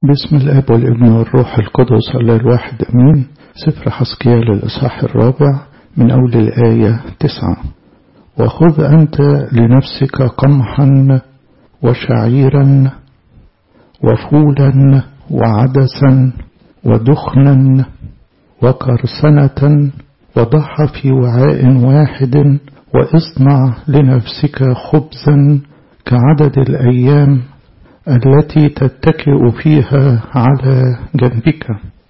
بسم الاب والابن والروح القدس الله الواحد امين سفر حسقيال الاصحاح الرابع من اول الايه تسعه وخذ انت لنفسك قمحا وشعيرا وفولا وعدسا ودخنا وقرصنة وضعها في وعاء واحد واصنع لنفسك خبزا كعدد الأيام التي تتكئ فيها على جنبك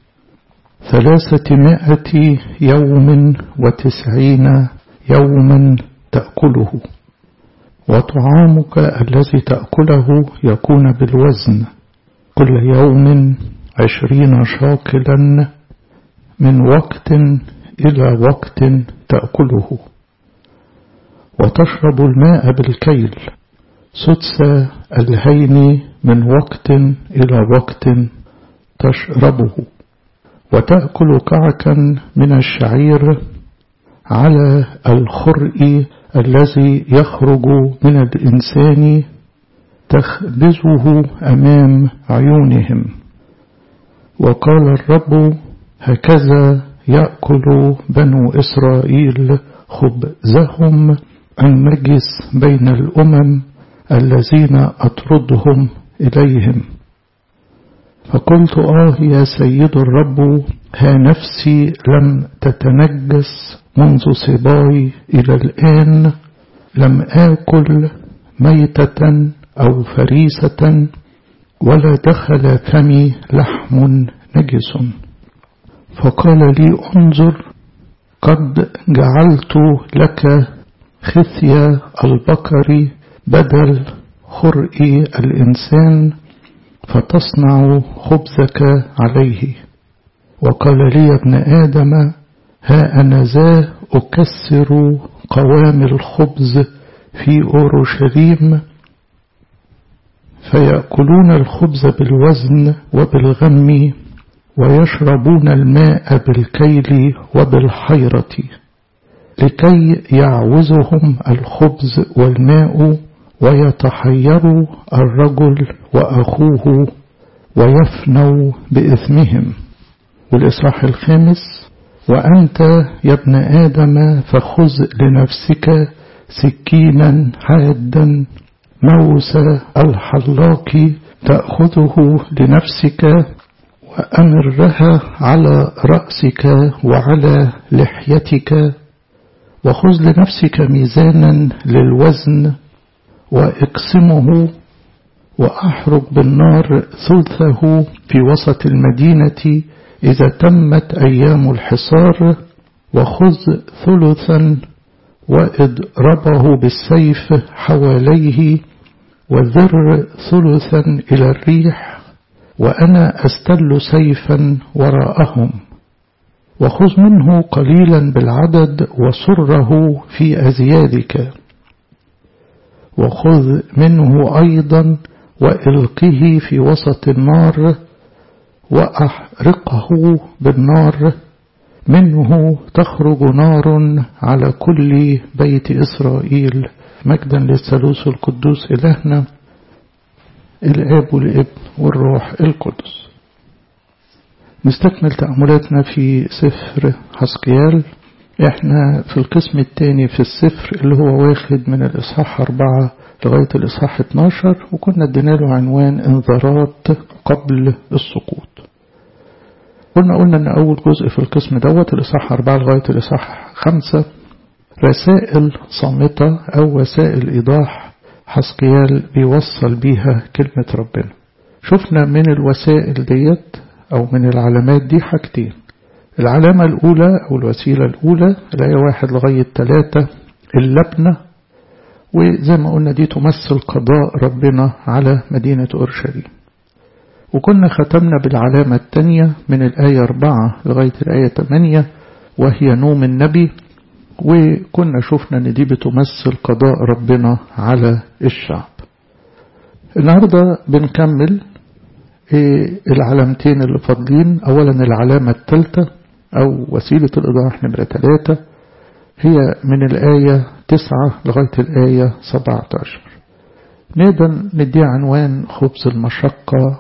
ثلاثمائة يوم وتسعين يوما تأكله وطعامك الذي تأكله يكون بالوزن كل يوم عشرين شاكلا من وقت إلى وقت تأكله وتشرب الماء بالكيل سدس الهين من وقت إلى وقت تشربه وتأكل كعكا من الشعير على الخرء الذي يخرج من الإنسان تخبزه أمام عيونهم وقال الرب هكذا يأكل بنو إسرائيل خبزهم النجس بين الأمم الذين أطردهم إليهم فقلت آه يا سيد الرب ها نفسي لم تتنجس منذ صباي إلى الآن لم آكل ميتة أو فريسة ولا دخل فمي لحم نجس فقال لي انظر قد جعلت لك خثي البقر بدل خرء الإنسان فتصنع خبزك عليه وقال لي يا ابن آدم ها أنا ذا أكسر قوام الخبز في أورشليم فيأكلون الخبز بالوزن وبالغم ويشربون الماء بالكيل وبالحيرة لكي يعوزهم الخبز والماء ويتحير الرجل وأخوه ويفنوا بإثمهم والإصحاح الخامس وأنت يا ابن آدم فخذ لنفسك سكينا حادا موس الحلاق تأخذه لنفسك وأمرها على رأسك وعلى لحيتك وخذ لنفسك ميزانا للوزن واقسمه وأحرق بالنار ثلثه في وسط المدينة إذا تمت أيام الحصار وخذ ثلثا واضربه بالسيف حواليه وذر ثلثا إلى الريح وأنا أستل سيفا وراءهم وخذ منه قليلا بالعدد وسره في أزيادك وخذ منه أيضا وإلقه في وسط النار وأحرقه بالنار منه تخرج نار على كل بيت إسرائيل مجدا للثالوث القدوس إلهنا الآب والابن والروح القدس نستكمل تأملاتنا في سفر حسقيال احنا في القسم الثاني في السفر اللي هو واخد من الإصحاح أربعة لغاية الإصحاح 12 وكنا ادينا له عنوان انذارات قبل السقوط قلنا قلنا ان اول جزء في القسم دوت الإصحاح أربعة لغاية الإصحاح خمسة رسائل صامتة أو وسائل إيضاح حسقيال بيوصل بيها كلمة ربنا شفنا من الوسائل ديت أو من العلامات دي حاجتين العلامة الأولى أو الوسيلة الأولى الآية واحد لغاية ثلاثة اللبنة وزي ما قلنا دي تمثل قضاء ربنا على مدينة أورشليم وكنا ختمنا بالعلامة الثانية من الآية أربعة لغاية الآية ثمانية وهي نوم النبي وكنا شفنا ان دي بتمثل قضاء ربنا على الشعب النهاردة بنكمل العلامتين اللي فاضلين اولا العلامة الثالثة او وسيلة الايضاح نمرة ثلاثة هي من الآية تسعة لغاية الآية سبعة عشر نقدر نديها عنوان خبز المشقة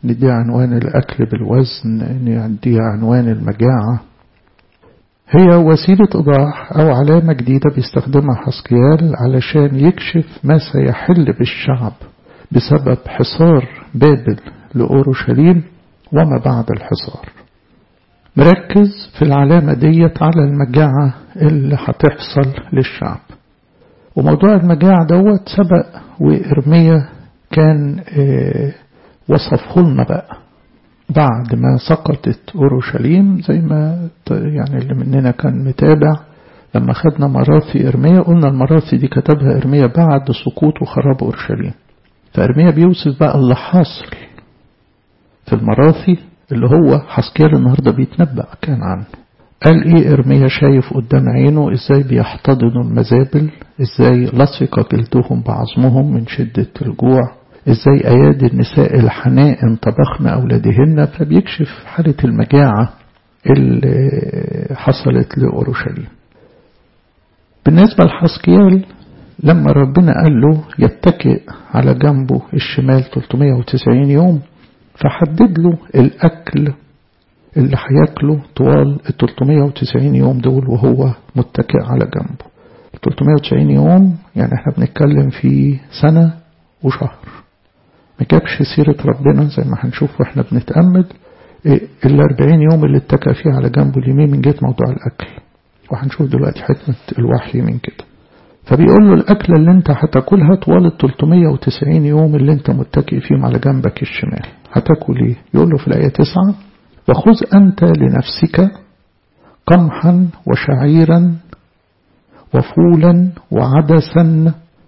نديها عنوان الأكل بالوزن نديها عنوان المجاعة هي وسيلة إيضاح أو علامة جديدة بيستخدمها حسكيال علشان يكشف ما سيحل بالشعب بسبب حصار بابل لأورشليم وما بعد الحصار مركز في العلامة ديت على المجاعة اللي هتحصل للشعب وموضوع المجاعة دوت سبق وإرميا كان اه وصفه لنا بقى بعد ما سقطت أورشليم زي ما يعني اللي مننا كان متابع لما خدنا مراثي إرميا قلنا المراثي دي كتبها إرميا بعد سقوط وخراب أورشليم فإرميا بيوصف بقى اللي حاصل في المراثي اللي هو حسكيال النهاردة بيتنبأ كان عنه قال ايه ارميا شايف قدام عينه ازاي بيحتضنوا المزابل ازاي لصق جلدهم بعظمهم من شدة الجوع ازاي ايادي النساء الحنائن طبخن اولادهن فبيكشف حالة المجاعة اللي حصلت لأورشليم بالنسبة لحسكيال لما ربنا قال له يتكئ على جنبه الشمال 390 يوم فحدد له الأكل اللي هياكله طوال ال 390 يوم دول وهو متكئ على جنبه 390 يوم يعني احنا بنتكلم في سنة وشهر ما جابش سيرة ربنا زي ما هنشوف واحنا بنتأمل ال 40 يوم اللي اتكى فيه على جنبه اليمين من جهة موضوع الأكل وهنشوف دلوقتي حكمة الوحي من كده فبيقول له الأكلة اللي انت هتاكلها طوال ال 390 يوم اللي انت متكئ فيهم على جنبك الشمال هتاكل ايه؟ يقول له في الآية 9 وخذ أنت لنفسك قمحا وشعيرا وفولا وعدسا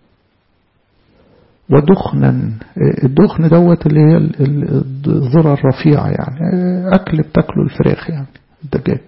ودخنا الدخن دوت اللي هي الذرة الرفيعة يعني أكل بتاكله الفراخ يعني الدجاج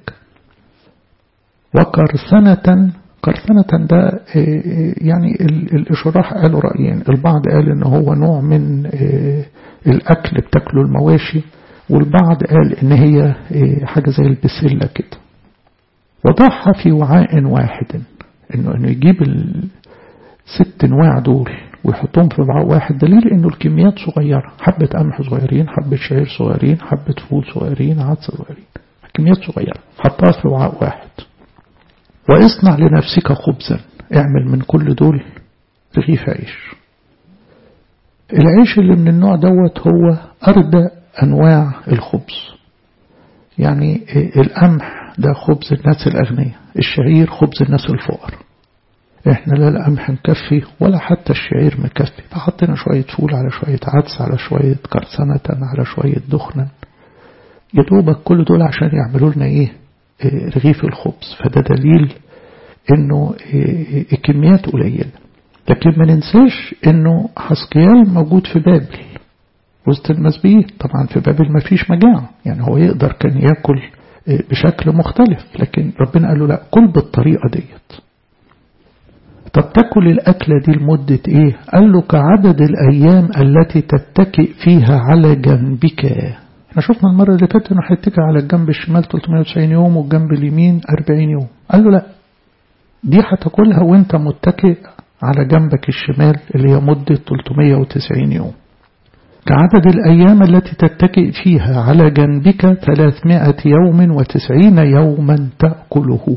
وقرصنة قرصنة ده يعني الشراح قالوا رأيين البعض قال ان هو نوع من الأكل بتاكله المواشي والبعض قال ان هي حاجة زي البسلة كده وضعها في وعاء واحد انه انه يجيب الست انواع دول ويحطهم في وعاء واحد دليل انه الكميات صغيرة حبة قمح صغيرين حبة شعير صغيرين حبة فول صغيرين عدس صغيرين كميات صغيرة حطها في وعاء واحد واصنع لنفسك خبزا اعمل من كل دول رغيف عيش العيش اللي من النوع دوت هو أردى أنواع الخبز يعني القمح ده خبز الناس الأغنياء الشعير خبز الناس الفقر احنا لا القمح مكفي ولا حتى الشعير مكفي فحطينا شوية فول على شوية عدس على شوية قرصنة على شوية دخنا يدوبك كل دول عشان يعملوا لنا ايه رغيف الخبز فده دليل انه الكميات قليلة لكن ما ننساش انه حسقيال موجود في بابل وسط المسبيين طبعا في بابل ما فيش مجاعة يعني هو يقدر كان ياكل بشكل مختلف لكن ربنا قال له لا كل بالطريقة ديت طب تاكل الأكلة دي لمدة إيه؟ قال له كعدد الأيام التي تتكئ فيها على جنبك احنا شفنا المرة اللي فاتت انه هيتكئ على الجنب الشمال 390 يوم والجنب اليمين 40 يوم قال له لا دي هتاكلها وانت متكئ على جنبك الشمال اللي هي مدة 390 يوم كعدد الأيام التي تتكئ فيها على جنبك 300 يوم وتسعين يوما تأكله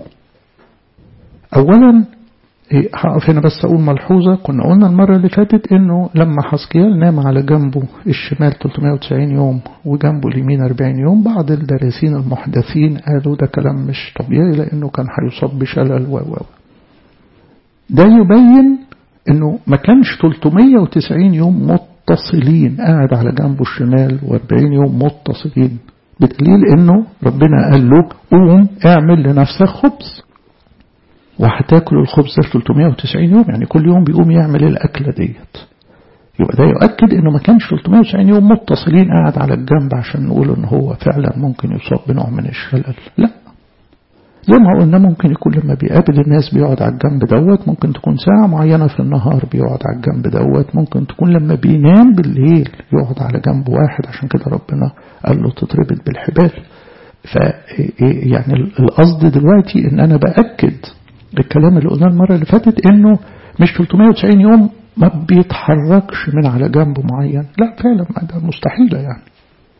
أولا هقف هنا بس أقول ملحوظة كنا قلنا المرة اللي فاتت إنه لما حسكيال نام على جنبه الشمال 390 يوم وجنبه اليمين 40 يوم بعض الدارسين المحدثين قالوا ده كلام مش طبيعي لأنه كان هيصاب بشلل و و ده يبين إنه ما كانش 390 يوم متصلين قاعد على جنبه الشمال و40 يوم متصلين بدليل إنه ربنا قال له قوم اعمل لنفسك خبز وهتاكل الخبز ده 390 يوم يعني كل يوم بيقوم يعمل الأكلة ديت يبقى ده يؤكد انه ما كانش 390 يوم متصلين قاعد على الجنب عشان نقول ان هو فعلا ممكن يصاب بنوع من الشلل لا زي ما قلنا ممكن يكون لما بيقابل الناس بيقعد على الجنب دوت ممكن تكون ساعة معينة في النهار بيقعد على الجنب دوت ممكن تكون لما بينام بالليل يقعد على جنب واحد عشان كده ربنا قال له تتربط بالحبال ف يعني القصد دلوقتي ان انا باكد الكلام اللي قلناه المرة اللي فاتت انه مش 390 يوم ما بيتحركش من على جنب معين لا فعلا ده مستحيلة يعني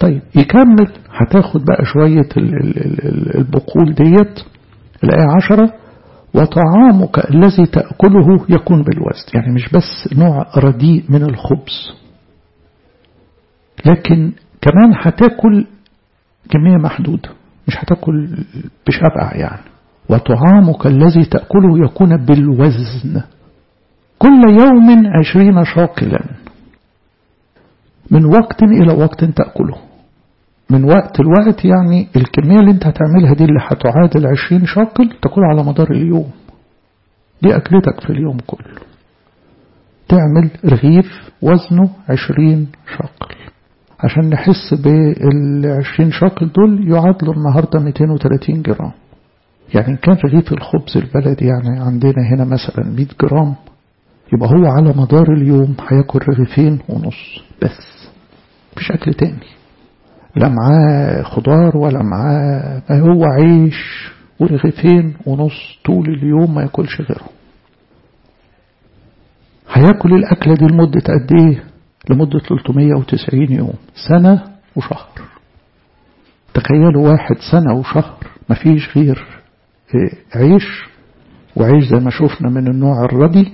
طيب يكمل هتاخد بقى شوية البقول ديت الآية عشرة وطعامك الذي تأكله يكون بالوزن يعني مش بس نوع رديء من الخبز لكن كمان هتاكل كمية محدودة مش هتاكل بشبع يعني وطعامك الذي تأكله يكون بالوزن كل يوم عشرين شاكلا من وقت إلى وقت تأكله من وقت لوقت يعني الكمية اللي انت هتعملها دي اللي هتعادل عشرين شاكل تاكلها على مدار اليوم دي أكلتك في اليوم كله تعمل رغيف وزنه عشرين شاكل عشان نحس بالعشرين شاكل دول يعادلوا النهاردة 230 جرام يعني كان رغيف الخبز البلدي يعني عندنا هنا مثلا 100 جرام يبقى هو على مدار اليوم هياكل رغيفين ونص بس مفيش أكل تاني لا معاه خضار ولا معاه هو عيش ورغيفين ونص طول اليوم ما ياكلش غيره هياكل الأكلة دي لمدة قد إيه؟ لمدة 390 يوم سنة وشهر تخيلوا واحد سنة وشهر مفيش غير عيش وعيش زي ما شفنا من النوع الردي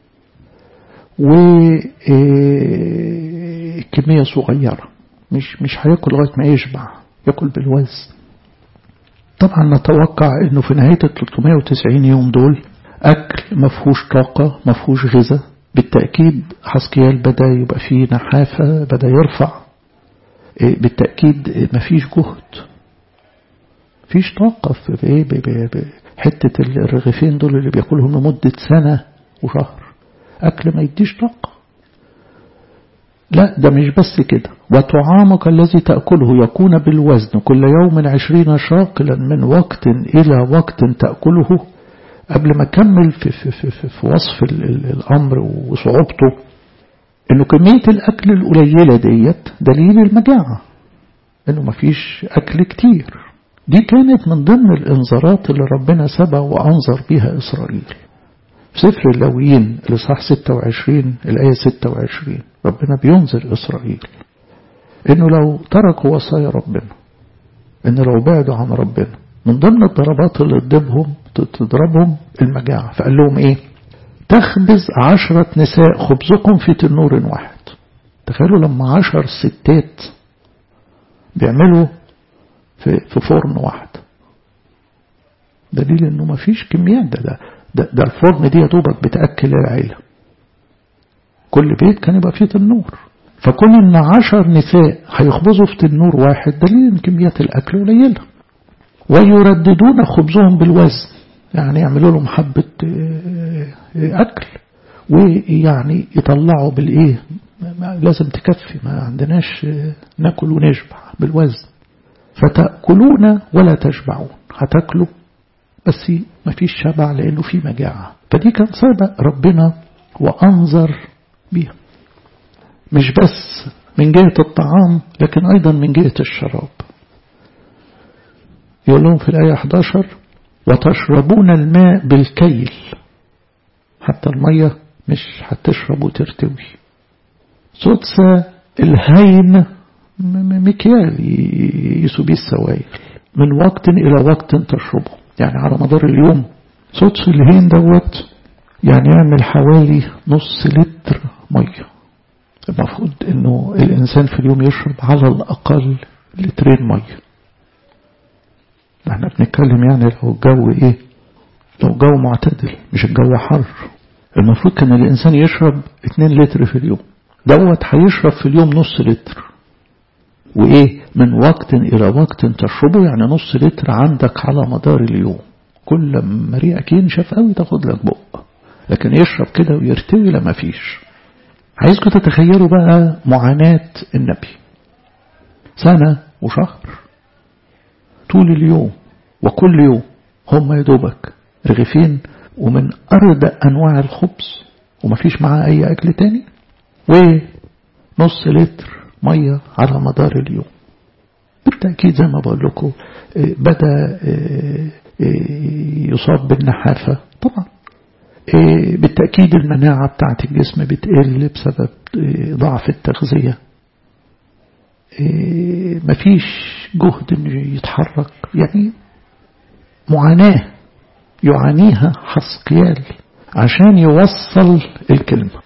وكمية صغيرة مش مش هياكل لغاية ما يشبع ياكل بالوزن طبعا نتوقع انه في نهاية ال 390 يوم دول اكل مفهوش طاقة مفهوش غذاء بالتأكيد حسكيال بدأ يبقى فيه نحافة بدأ يرفع بالتأكيد مفيش جهد فيش طاقة في ايه حتة الرغيفين دول اللي بياكلهم لمدة سنة وشهر أكل ما يديش طاقة لا ده مش بس كده وطعامك الذي تأكله يكون بالوزن كل يوم عشرين شاقلا من وقت إلى وقت تأكله قبل ما أكمل في, في, في, في, في وصف ال ال الأمر وصعوبته إنه كمية الأكل القليلة ديت دليل المجاعة إنه مفيش أكل كتير دي كانت من ضمن الإنذارات اللي ربنا سبق وأنظر بها إسرائيل في سفر اللاويين الإصحاح 26 الآية 26 ربنا بينذر إسرائيل إنه لو تركوا وصايا ربنا إن لو بعدوا عن ربنا من ضمن الضربات اللي تضربهم تضربهم المجاعة فقال لهم إيه تخبز عشرة نساء خبزكم في تنور واحد تخيلوا لما عشر ستات بيعملوا في, في فرن واحد دليل انه ما فيش كميات ده, ده ده, ده الفرن دي يا دوبك بتأكل العيلة كل بيت كان يبقى فيه تنور فكون ان عشر نساء هيخبزوا في تنور واحد دليل ان كميات الاكل قليله ويرددون خبزهم بالوزن يعني يعملوا لهم حبة أكل ويعني يطلعوا بالإيه لازم تكفي ما عندناش ناكل ونشبع بالوزن فتأكلون ولا تشبعون هتاكلوا بس ما فيش شبع لأنه في مجاعة فدي كان سبق ربنا وأنظر بيها مش بس من جهة الطعام لكن أيضا من جهة الشراب يقول لهم في الآية 11 وتشربون الماء بالكيل حتى المية مش هتشرب وترتوي سدس الهين مكيال يسوا بيه السوائل من وقت إلى وقت تشربه يعني على مدار اليوم سدس الهين دوت يعني يعمل حوالي نص لتر مية المفروض انه الانسان في اليوم يشرب على الاقل لترين ميه احنا بنتكلم يعني لو الجو ايه لو الجو معتدل مش الجو حر المفروض كان الانسان يشرب 2 لتر في اليوم دوت هيشرب في اليوم نص لتر وايه من وقت الى وقت تشربه يعني نص لتر عندك على مدار اليوم كل ما ريقك ينشف قوي تاخد لك بق لكن يشرب كده ويرتوي لا مفيش عايزكم تتخيلوا بقى معاناة النبي سنة وشهر طول اليوم وكل يوم هم يا دوبك رغيفين ومن أردى أنواع الخبز ومفيش معاه أي أكل تاني ونص لتر مية على مدار اليوم بالتأكيد زي ما بقول لكم بدأ يصاب بالنحافة طبعا بالتأكيد المناعة بتاعت الجسم بتقل بسبب ضعف التغذية مفيش جهد انه يتحرك يعني معاناة يعانيها حسقيال عشان يوصل الكلمة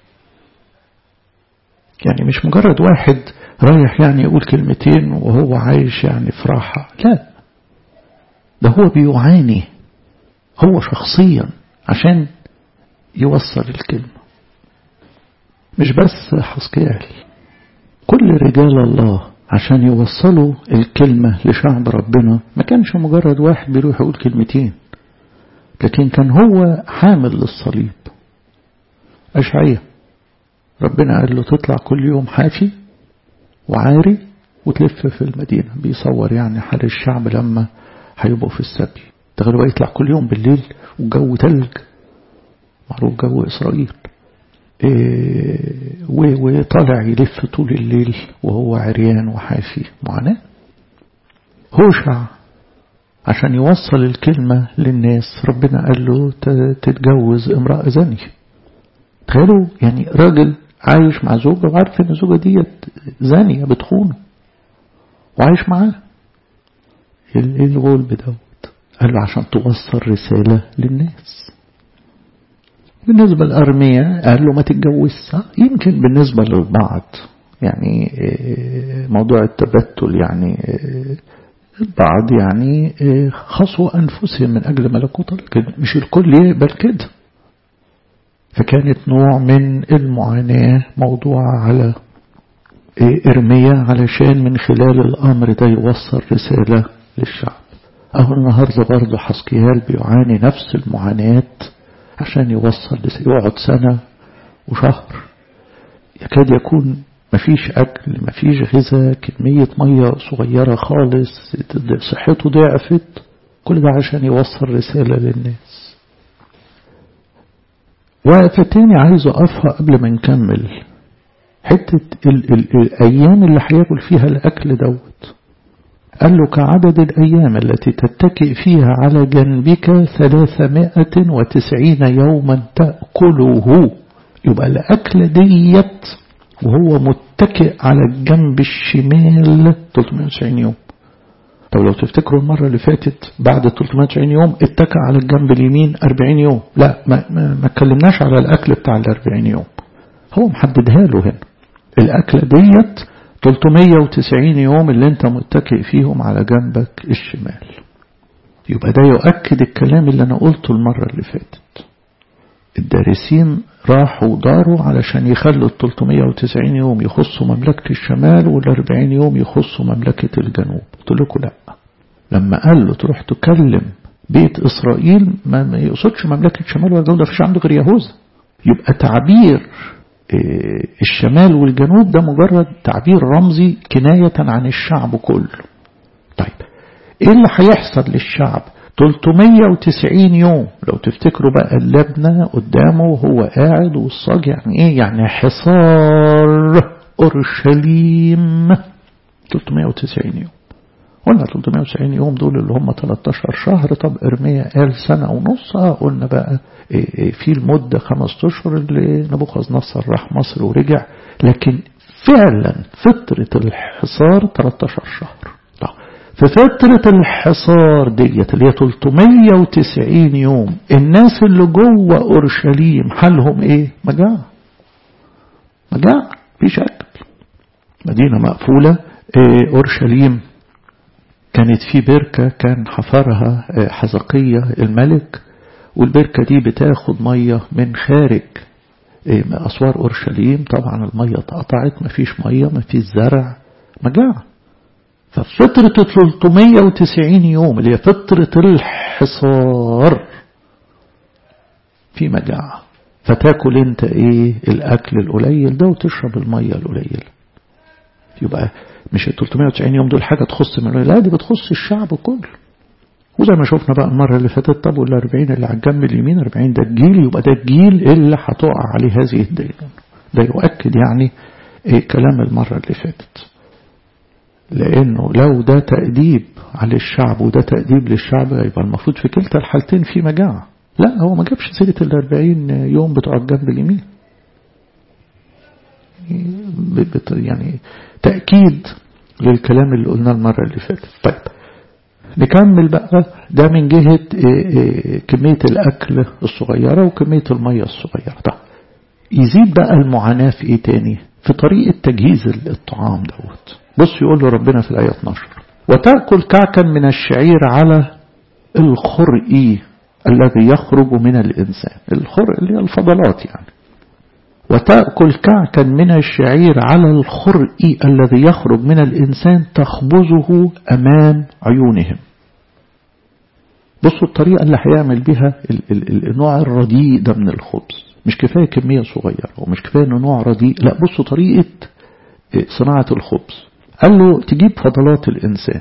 يعني مش مجرد واحد رايح يعني يقول كلمتين وهو عايش يعني في راحة لا ده هو بيعاني هو شخصيا عشان يوصل الكلمة مش بس حسقيال كل رجال الله عشان يوصلوا الكلمة لشعب ربنا ما كانش مجرد واحد بيروح يقول كلمتين لكن كان هو حامل للصليب أشعية ربنا قال له تطلع كل يوم حافي وعاري وتلف في المدينة بيصور يعني حال الشعب لما هيبقوا في السبي تخيلوا بقى يطلع كل يوم بالليل والجو تلج معروف جو إسرائيل إيه وطالع يلف طول الليل وهو عريان وحافي معاناة هوشع عشان يوصل الكلمة للناس ربنا قال له تتجوز امرأة زانية تخيلوا يعني راجل عايش مع زوجة وعارف ان الزوجة ديت زانية بتخونه وعايش معاه ايه الغلب دوت قال له عشان توصل رسالة للناس بالنسبة لأرميا قال له ما تتجوزش يمكن بالنسبة للبعض يعني موضوع التبتل يعني البعض يعني خصوا أنفسهم من أجل ملكوت لكن مش الكل يقبل كده فكانت نوع من المعاناة موضوع على إرميا علشان من خلال الأمر ده يوصل رسالة للشعب أهو النهاردة برضه حسكيال بيعاني نفس المعاناة عشان يوصل يقعد سنة وشهر يكاد يكون مفيش أكل مفيش غذاء كمية مية صغيرة خالص صحته ضعفت كل ده عشان يوصل رسالة للناس وقفة تاني عايز أقفها قبل ما نكمل حتة ال ال الأيام اللي هياكل فيها الأكل دوت قال له كعدد الأيام التي تتكئ فيها على جنبك ثلاثمائة وتسعين يوما تأكله يبقى الأكل ديت وهو متكئ على الجنب الشمال 390 يوم طب لو تفتكروا المرة اللي فاتت بعد 390 يوم اتكى على الجنب اليمين 40 يوم لا ما, ما, ما اتكلمناش على الأكل بتاع ال 40 يوم هو محددها له هنا الأكلة ديت 390 يوم اللي انت متكئ فيهم على جنبك الشمال يبقى ده يؤكد الكلام اللي انا قلته المرة اللي فاتت الدارسين راحوا وداروا علشان يخلوا ال 390 يوم يخصوا مملكة الشمال وال 40 يوم يخصوا مملكة الجنوب قلت لكم لا لما قال له تروح تكلم بيت إسرائيل ما يقصدش مملكة الشمال والجنوب ده فيش عنده غير يهوذا يبقى تعبير الشمال والجنوب ده مجرد تعبير رمزي كناية عن الشعب كله طيب ايه اللي هيحصل للشعب 390 يوم لو تفتكروا بقى اللبنة قدامه وهو قاعد والصاج يعني ايه يعني حصار اورشليم 390 يوم قلنا 390 يوم دول اللي هم 13 شهر طب ارميا قال سنة ونص اه قلنا بقى في المدة خمس أشهر اللي نبوخذ نصر راح مصر ورجع لكن فعلا فترة الحصار 13 شهر في فترة الحصار ديت اللي هي 390 يوم الناس اللي جوه أورشليم حالهم ايه مجاعة مجاعة مفيش أكل مدينة مقفولة إيه أورشليم كانت في بركة كان حفرها حزقية الملك والبركة دي بتاخد مية من خارج أسوار أورشليم طبعا المية اتقطعت مفيش مية مفيش زرع مجاعة ففترة 390 يوم اللي هي فترة الحصار في مجاعة فتاكل انت ايه الاكل القليل ده وتشرب المية القليلة يبقى مش ال 390 يوم دول حاجة تخص من لا دي بتخص الشعب كله وزي ما شفنا بقى المرة اللي فاتت طب وال 40 اللي على الجنب اليمين 40 ده الجيل يبقى ده الجيل اللي هتقع عليه هذه الدينون ده يؤكد يعني إيه كلام المرة اللي فاتت لأنه لو ده تأديب على الشعب وده تأديب للشعب يبقى المفروض في كلتا الحالتين في مجاعة لا هو ما جابش سيرة ال 40 يوم بتوع الجنب اليمين يعني تأكيد للكلام اللي قلناه المرة اللي فاتت طيب نكمل بقى ده من جهة كمية الأكل الصغيرة وكمية المية الصغيرة طيب يزيد بقى المعاناة في ايه تاني في طريقة تجهيز الطعام دوت بص يقول له ربنا في الآية 12 وتأكل كعكا من الشعير على الخرء الذي يخرج من الإنسان الخرء اللي هي الفضلات يعني وتأكل كعكا من الشعير على الخرء الذي يخرج من الإنسان تخبزه أمام عيونهم بصوا الطريقة اللي هيعمل بها النوع الرديء ده من الخبز مش كفاية كمية صغيرة ومش كفاية انه نوع رديء لا بصوا طريقة صناعة الخبز قال له تجيب فضلات الإنسان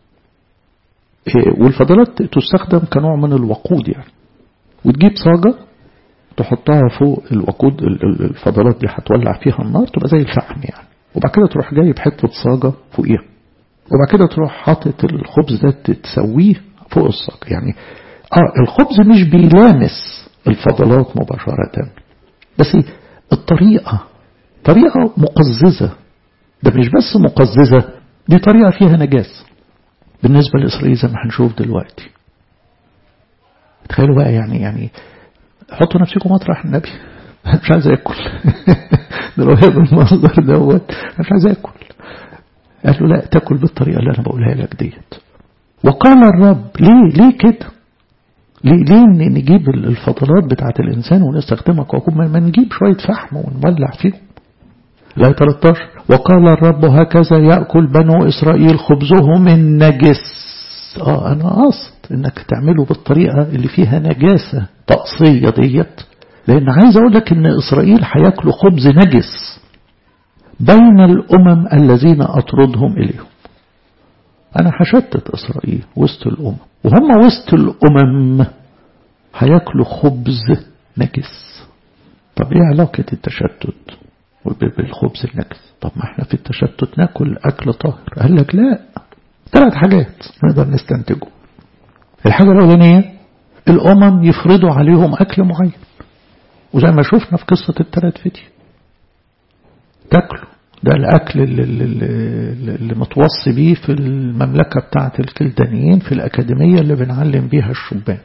والفضلات تستخدم كنوع من الوقود يعني وتجيب صاجة تحطها فوق الوقود الفضلات دي هتولع فيها النار تبقى زي الفحم يعني وبعد كده تروح جايب حتة صاجة فوقيها وبعد كده تروح حاطط الخبز ده تسويه فوق الصاجة يعني اه الخبز مش بيلامس الفضلات مباشرة بس الطريقة طريقة مقززة ده مش بس مقززة دي طريقة فيها نجاسة بالنسبة لإسرائيل زي ما هنشوف دلوقتي تخيلوا بقى يعني يعني حطوا نفسكم مطرح النبي مش عايز اكل ده لو هي بالمصدر دوت مش عايز اكل قال له لا تاكل بالطريقه اللي انا بقولها لك ديت وقال الرب ليه ليه كده ليه ليه نجيب الفضلات بتاعت الانسان ونستخدمها كوكب ما نجيب شويه فحم ونولع فيهم لا 13 وقال الرب هكذا يأكل بنو إسرائيل خبزهم النجس آه أنا قصد إنك تعمله بالطريقة اللي فيها نجاسة تقصية ديت لأن عايز أقول لك إن إسرائيل هياكلوا خبز نجس بين الأمم الذين أطردهم إليهم أنا هشتت إسرائيل وسط الأمم وهم وسط الأمم هياكلوا خبز نجس طب إيه علاقة التشتت بالخبز النجس طب ما احنا في التشتت ناكل أكل طاهر قال لك لا ثلاث حاجات نقدر نستنتجه الحاجة الأولانية الأمم يفرضوا عليهم أكل معين وزي ما شفنا في قصة الثلاث فتي تاكلوا ده الأكل اللي, اللي, اللي متوصي بيه في المملكة بتاعة الكلدانيين في الأكاديمية اللي بنعلم بيها الشبان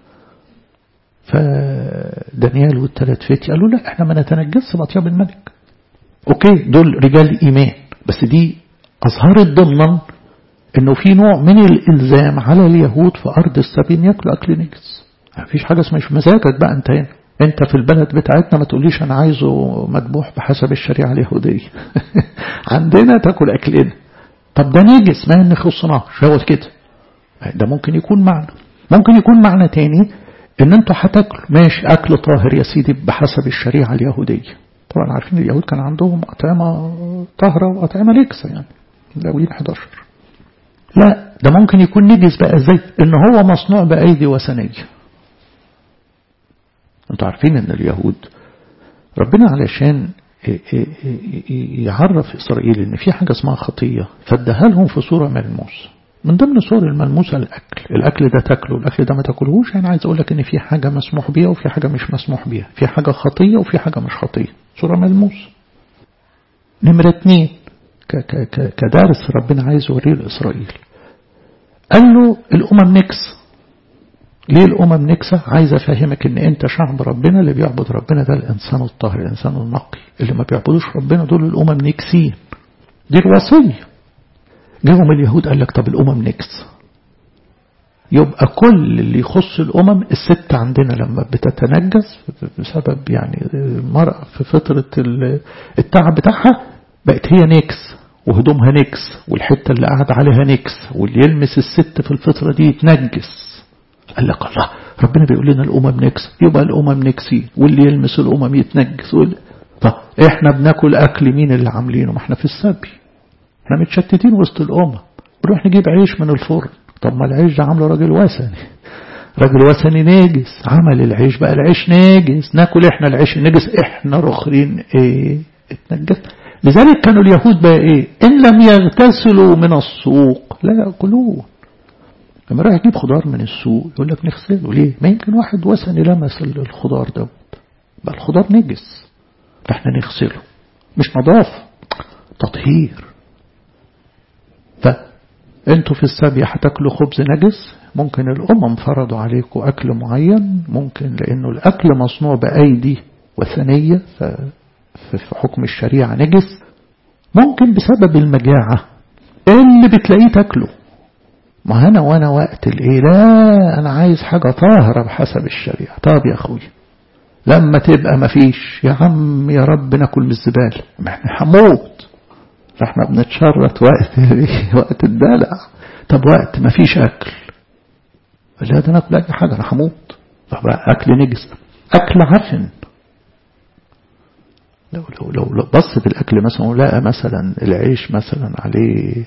فدانيال والثلاث فتي قالوا لا احنا ما نتنجسش بأطياب الملك اوكي دول رجال ايمان بس دي اظهرت ضمنا انه في نوع من الالزام على اليهود في ارض السبيل ياكلوا اكل نجس مفيش حاجه اسمها مش مزاجك بقى انت هنا انت في البلد بتاعتنا ما تقوليش انا عايزه مذبوح بحسب الشريعه اليهوديه عندنا تاكل اكلنا طب ده نجس ما نخصناش هو كده ده ممكن يكون معنى ممكن يكون معنى تاني ان انتوا هتاكلوا ماشي اكل طاهر يا سيدي بحسب الشريعه اليهوديه طبعا عارفين اليهود كان عندهم أطعمة طاهرة وأطعمة نكسة يعني الأولين 11 لا ده ممكن يكون نجس بقى ازاي ان هو مصنوع بأيدي وثنية انتوا عارفين ان اليهود ربنا علشان يعرف إسرائيل ان في حاجة اسمها خطية فادها لهم في صورة ملموسة من ضمن صور الملموسة الأكل الأكل ده تاكله الأكل ده ما تاكلهوش يعني عايز أقول لك إن في حاجة مسموح بيها وفي حاجة مش مسموح بيها في حاجة خطية وفي حاجة مش خطية صورة ملموسة نمرة اتنين كدارس ربنا عايز يوريه لإسرائيل قال له الأمم نكس ليه الأمم نكسة عايز أفهمك إن أنت شعب ربنا اللي بيعبد ربنا ده الإنسان الطاهر الإنسان النقي اللي ما بيعبدوش ربنا دول الأمم نكسين دي الوصية جاهم اليهود قال لك طب الأمم نكس يبقى كل اللي يخص الأمم الست عندنا لما بتتنجس بسبب يعني المرأة في فترة التعب بتاعها بقت هي نكس وهدومها نكس والحتة اللي قاعد عليها نكس واللي يلمس الست في الفترة دي يتنجس قال لك الله ربنا بيقول لنا الأمم نكس يبقى الأمم نكسين واللي يلمس الأمم يتنجس طب احنا بناكل أكل مين اللي عاملينه ما احنا في السبي احنا متشتتين وسط الأمم نروح نجيب عيش من الفرن طب ما العيش ده عامله راجل وثني راجل وثني ناجس عمل العيش بقى العيش ناجس ناكل احنا العيش النجس احنا رخرين ايه اتنجس لذلك كانوا اليهود بقى ايه ان لم يغتسلوا من السوق لا ياكلوه لما راح يجيب خضار من السوق يقول لك نغسله ليه ما يمكن واحد وثني لمس الخضار دوت بقى الخضار نجس فاحنا نغسله مش نظافه تطهير فانتوا في السبي هتاكلوا خبز نجس ممكن الأمم فرضوا عليكم أكل معين ممكن لأنه الأكل مصنوع بأيدي وثنية في حكم الشريعة نجس ممكن بسبب المجاعة اللي بتلاقيه تاكله ما أنا وأنا وقت الإيه لا أنا عايز حاجة طاهرة بحسب الشريعة طب يا أخوي لما تبقى مفيش يا عم يا رب ناكل من الزبالة ما احنا هموت فاحنا بنتشرط وقت وقت الدلع طب وقت مفيش أكل لا ده ناكل أي حاجة أنا هموت فبقى أكل نجس أكل عفن لو لو لو, لو بص في الأكل مثلا ولقى مثلا العيش مثلا عليه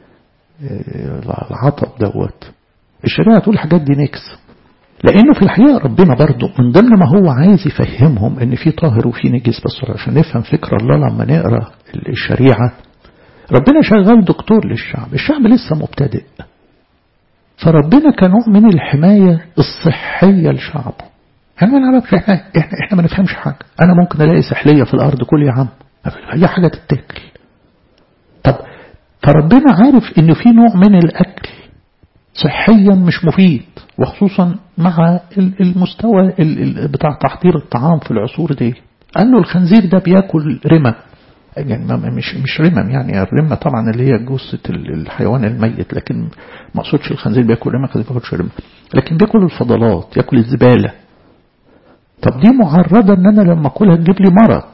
العطب دوت الشريعة تقول الحاجات دي نكس لأنه في الحقيقة ربنا برضه من ضمن ما هو عايز يفهمهم إن في طاهر وفي نجس بس عشان نفهم فكر الله لما نقرأ الشريعة ربنا شغال دكتور للشعب الشعب لسه مبتدئ فربنا كنوع من الحماية الصحية لشعبه احنا ما نعرفش احنا, احنا, احنا ما نفهمش حاجة انا ممكن الاقي سحلية في الارض كل يا عم اي حاجة تتاكل طب فربنا عارف ان في نوع من الاكل صحيا مش مفيد وخصوصا مع المستوى بتاع تحضير الطعام في العصور دي قال له الخنزير ده بياكل رمى يعني مش مش رمم يعني الرمة طبعا اللي هي جثة الحيوان الميت لكن ما اقصدش الخنزير بياكل رمة ما بياكلش رمة لكن بياكل الفضلات ياكل الزبالة طب دي معرضة ان انا لما اكلها تجيب لي مرض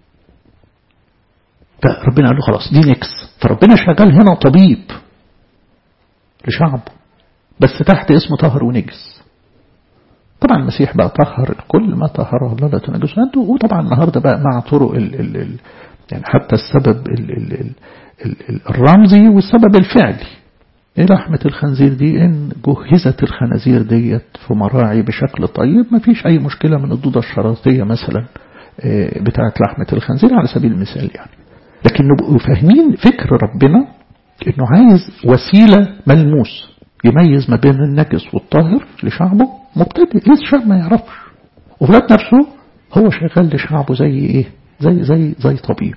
فربنا قال له خلاص دي نكس فربنا شغال هنا طبيب لشعبه بس تحت اسمه طهر ونجس طبعا المسيح بقى طهر الكل ما طهره الله لا تنجسه انتوا وطبعا النهارده بقى مع طرق ال ال ال يعني حتى السبب ال ال ال ال الرمزي والسبب الفعلي ايه لحمة الخنزير دي ان جهزت الخنازير ديت في مراعي بشكل طيب ما فيش اي مشكلة من الدودة الشرطية مثلا بتاعت لحمة الخنزير على سبيل المثال يعني لكن نبقوا فاهمين فكر ربنا انه عايز وسيلة ملموس يميز ما بين النجس والطاهر لشعبه مبتدئ لسه الشعب ما يعرفش وفي ذات نفسه هو شغال لشعبه زي ايه زي زي زي طبيب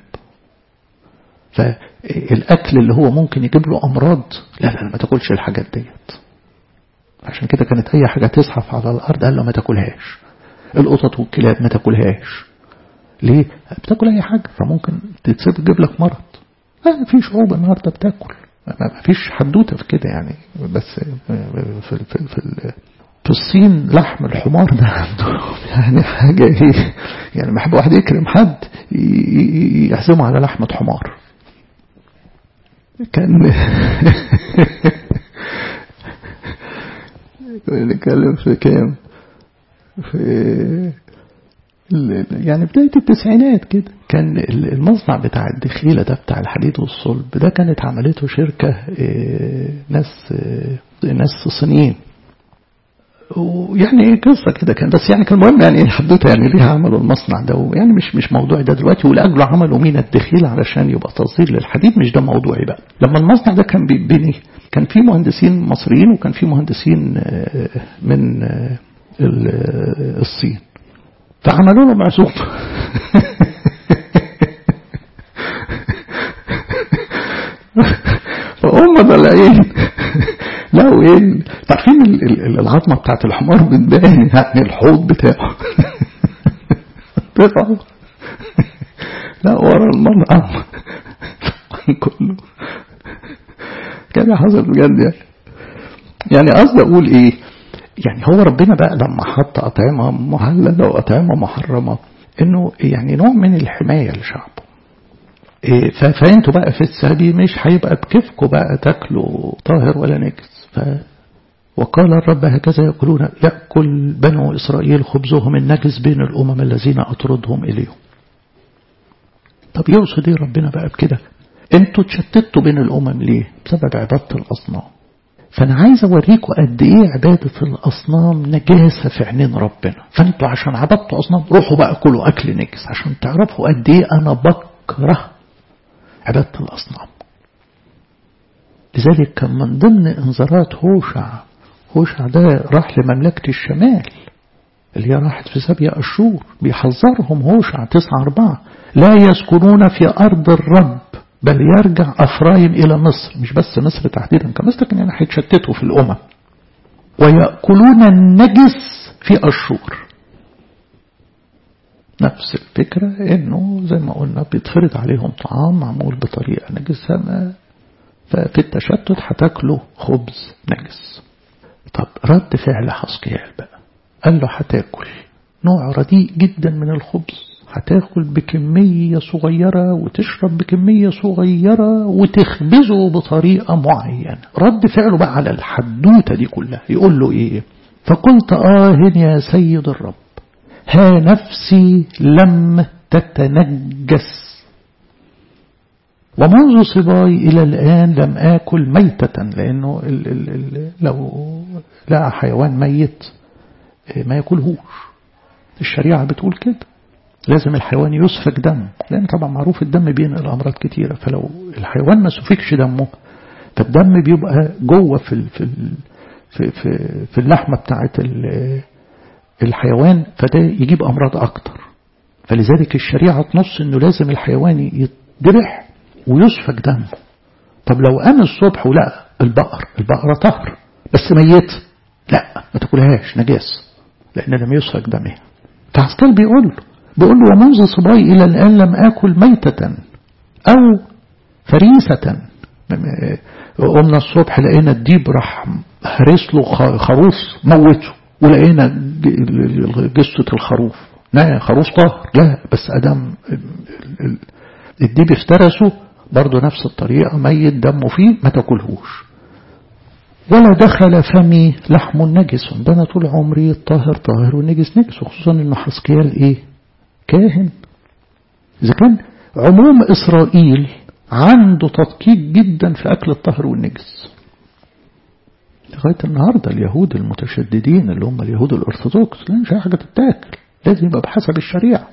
فالاكل اللي هو ممكن يجيب له امراض لا لا ما تاكلش الحاجات ديت عشان كده كانت اي حاجه تزحف على الارض قال له ما تاكلهاش القطط والكلاب ما تاكلهاش ليه بتاكل اي حاجه فممكن تتسيب تجيب لك مرض لا في شعوب النهارده بتاكل ما فيش حدوته في كده يعني بس في في في, في في الصين لحم الحمار ده عندهم يعني حاجة ايه يعني محب واحد يكرم حد يحزمه على لحمة حمار كان نتكلم في كام في يعني بداية التسعينات كده كان المصنع بتاع الدخيلة ده بتاع الحديد والصلب ده كانت عملته شركة ناس ناس صينيين ويعني قصة كده كان بس يعني كان المهم يعني حدوته يعني ليه عملوا المصنع ده ويعني مش مش موضوعي ده دلوقتي ولأجله عملوا مين الدخيل علشان يبقى تصدير للحديد مش ده موضوعي بقى لما المصنع ده كان بيبني كان في مهندسين مصريين وكان في مهندسين من الصين فعملوا لهم عزومة فهم طالعين لقوا ايه عارفين العظمه بتاعت الحمار بتبان يعني الحوض بتاعه طلعوا لا ورا المطعم كله كان حصل بجد يعني يعني قصدي اقول ايه يعني هو ربنا بقى لما حط اطعمه محلله واطعمه محرمه انه يعني نوع من الحمايه لشعبه إيه فانتوا بقى في السبي مش هيبقى بكيفكم بقى تاكلوا طاهر ولا نجس ف وقال الرب هكذا يقولون يأكل بنو إسرائيل خبزهم النجس بين الأمم الذين أطردهم إليهم طب يقصد ايه ربنا بقى بكده انتوا تشتتوا بين الأمم ليه بسبب عبادة الأصنام فأنا عايز أوريكم قد إيه عبادة الأصنام نجاسة في عينين ربنا فأنتوا عشان عبدتوا أصنام روحوا بقى كلوا أكل نجس عشان تعرفوا قد إيه أنا بكره عبادة الأصنام لذلك كان من ضمن انذارات هوشع هوشع ده راح لمملكة الشمال اللي هي راحت في سبية أشور بيحذرهم هوشع تسعة أربعة لا يسكنون في أرض الرب بل يرجع أفرايم إلى مصر مش بس مصر تحديدا كمصر لكن يعني هيتشتتوا في الأمم ويأكلون النجس في أشور نفس الفكرة انه زي ما قلنا بيتفرض عليهم طعام معمول بطريقة نجسة ففي التشتت هتاكلوا خبز نجس طب رد فعل حسقيال بقى قال له هتاكل نوع رديء جدا من الخبز هتاكل بكمية صغيرة وتشرب بكمية صغيرة وتخبزه بطريقة معينة رد فعله بقى على الحدوتة دي كلها يقول له ايه فقلت آه يا سيد الرب ها نفسي لم تتنجس ومنذ صباي إلى الآن لم آكل ميتة لأنه ال ال ال لو لقى حيوان ميت ما ياكلهوش الشريعة بتقول كده لازم الحيوان يسفك دم لأن طبعا معروف الدم بينقل أمراض كتيرة فلو الحيوان ما سفكش دمه فالدم بيبقى جوه في في في في, في اللحمة بتاعت الحيوان فده يجيب أمراض أكتر فلذلك الشريعة تنص أنه لازم الحيوان يتذبح ويسفك دمه طب لو قام الصبح ولقى البقر البقرة طهر بس ميت لا ما تاكلهاش نجاس لأن لم يسفك دمها فعسكال بيقول له بيقول له ومنذ صباي إلى الآن لم آكل ميتة أو فريسة قمنا الصبح لقينا الديب راح هرس له خروف موته ولقينا جثة الخروف لا خروف طاهر لا بس أدم الديب افترسه برضه نفس الطريقة ميت دمه فيه ما تاكلهوش ولا دخل فمي لحم نجس ده أنا طول عمري الطاهر طاهر والنجس نجس وخصوصا إنه حسكيال إيه كاهن إذا كان عموم إسرائيل عنده تدقيق جدا في أكل الطهر والنجس لغاية النهاردة اليهود المتشددين اللي هم اليهود الأرثوذكس لا مش حاجة تتاكل لازم يبقى بحسب الشريعة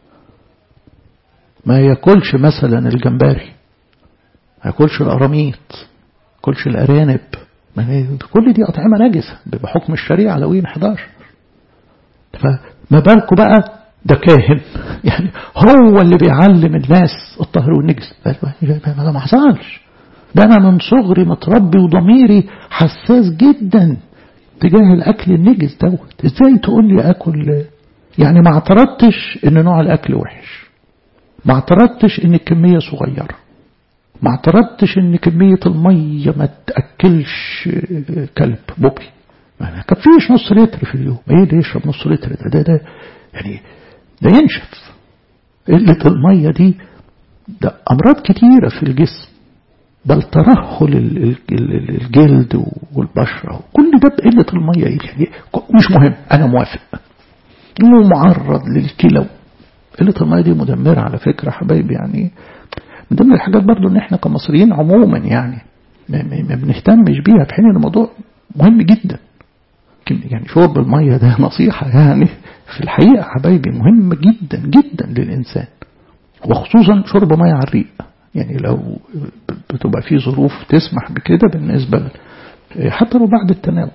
ما ياكلش مثلا الجمبري ما ياكلش القراميط ما ياكلش الأرانب كل دي أطعمة نجسة بحكم الشريعة لوين 11 فما بالكم بقى ده كاهن يعني هو اللي بيعلم الناس الطهر والنجس ده ما حصلش ده أنا من صغري متربي وضميري حساس جدا تجاه الأكل النجس دوت إزاي تقول لي أكل يعني ما اعترضتش إن نوع الأكل وحش ما اعترضتش إن الكمية صغيرة ما اعترضتش إن كمية المية ما تأكلش كلب بوبي ما كفيش نص لتر في اليوم ايه ده يشرب نص لتر ده ده, ده يعني ده ينشف قلة المية دي ده أمراض كتيرة في الجسم بل ترهل الجلد والبشرة كل ده بقلة المية يعني مش مهم أنا موافق إنه معرض للكلى قلة المية دي مدمرة على فكرة حبايبي يعني من ضمن الحاجات برضو إن إحنا كمصريين عموما يعني ما بنهتمش بيها في حين الموضوع مهم جدا يعني شرب المية ده نصيحة يعني في الحقيقة حبايبي مهم جدا جدا للإنسان وخصوصا شرب مية على الريق يعني لو بتبقى في ظروف تسمح بكده بالنسبة حتى لو بعد التناول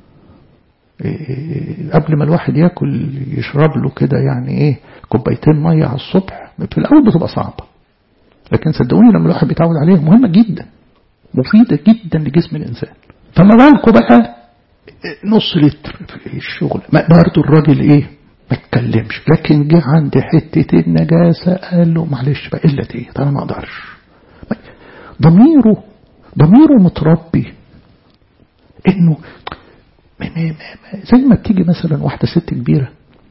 قبل ما الواحد ياكل يشرب له كده يعني ايه كوبايتين ميه على الصبح في الاول بتبقى صعبه لكن صدقوني لما الواحد بيتعود عليها مهمه جدا مفيده جدا لجسم الانسان فما بالكم بقى نص لتر في الشغل ما برضه الراجل ايه ما اتكلمش لكن جه عند حته النجاسه قال له معلش بقى قله ايه انا ما اقدرش ضميره ضميره متربي انه زي ما بتيجي مثلا واحدة ست كبيرة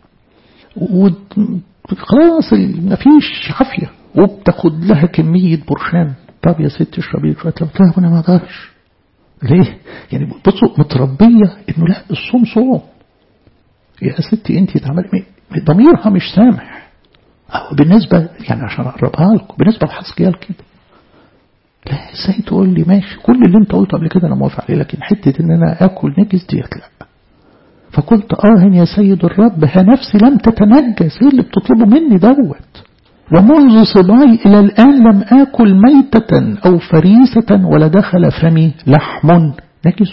وخلاص ما فيش عافية وبتاخد لها كمية برشام طب يا ست اشربي شوية لو قلت لها انا ما اقدرش ليه؟ يعني بصوا متربية انه لا الصوم صوم يا ستي انت تعملي ضميرها مش سامح أو بالنسبة يعني عشان اقربها لكم بالنسبة لحسكيال كده لا ازاي تقول لي ماشي كل اللي انت قلته قبل كده انا موافق عليه لكن حته ان انا اكل نجس ديت لا فقلت اه يا سيد الرب ها نفسي لم تتنجس ايه اللي بتطلبه مني دوت ومنذ صباي الى الان لم اكل ميتة او فريسة ولا دخل فمي لحم نجس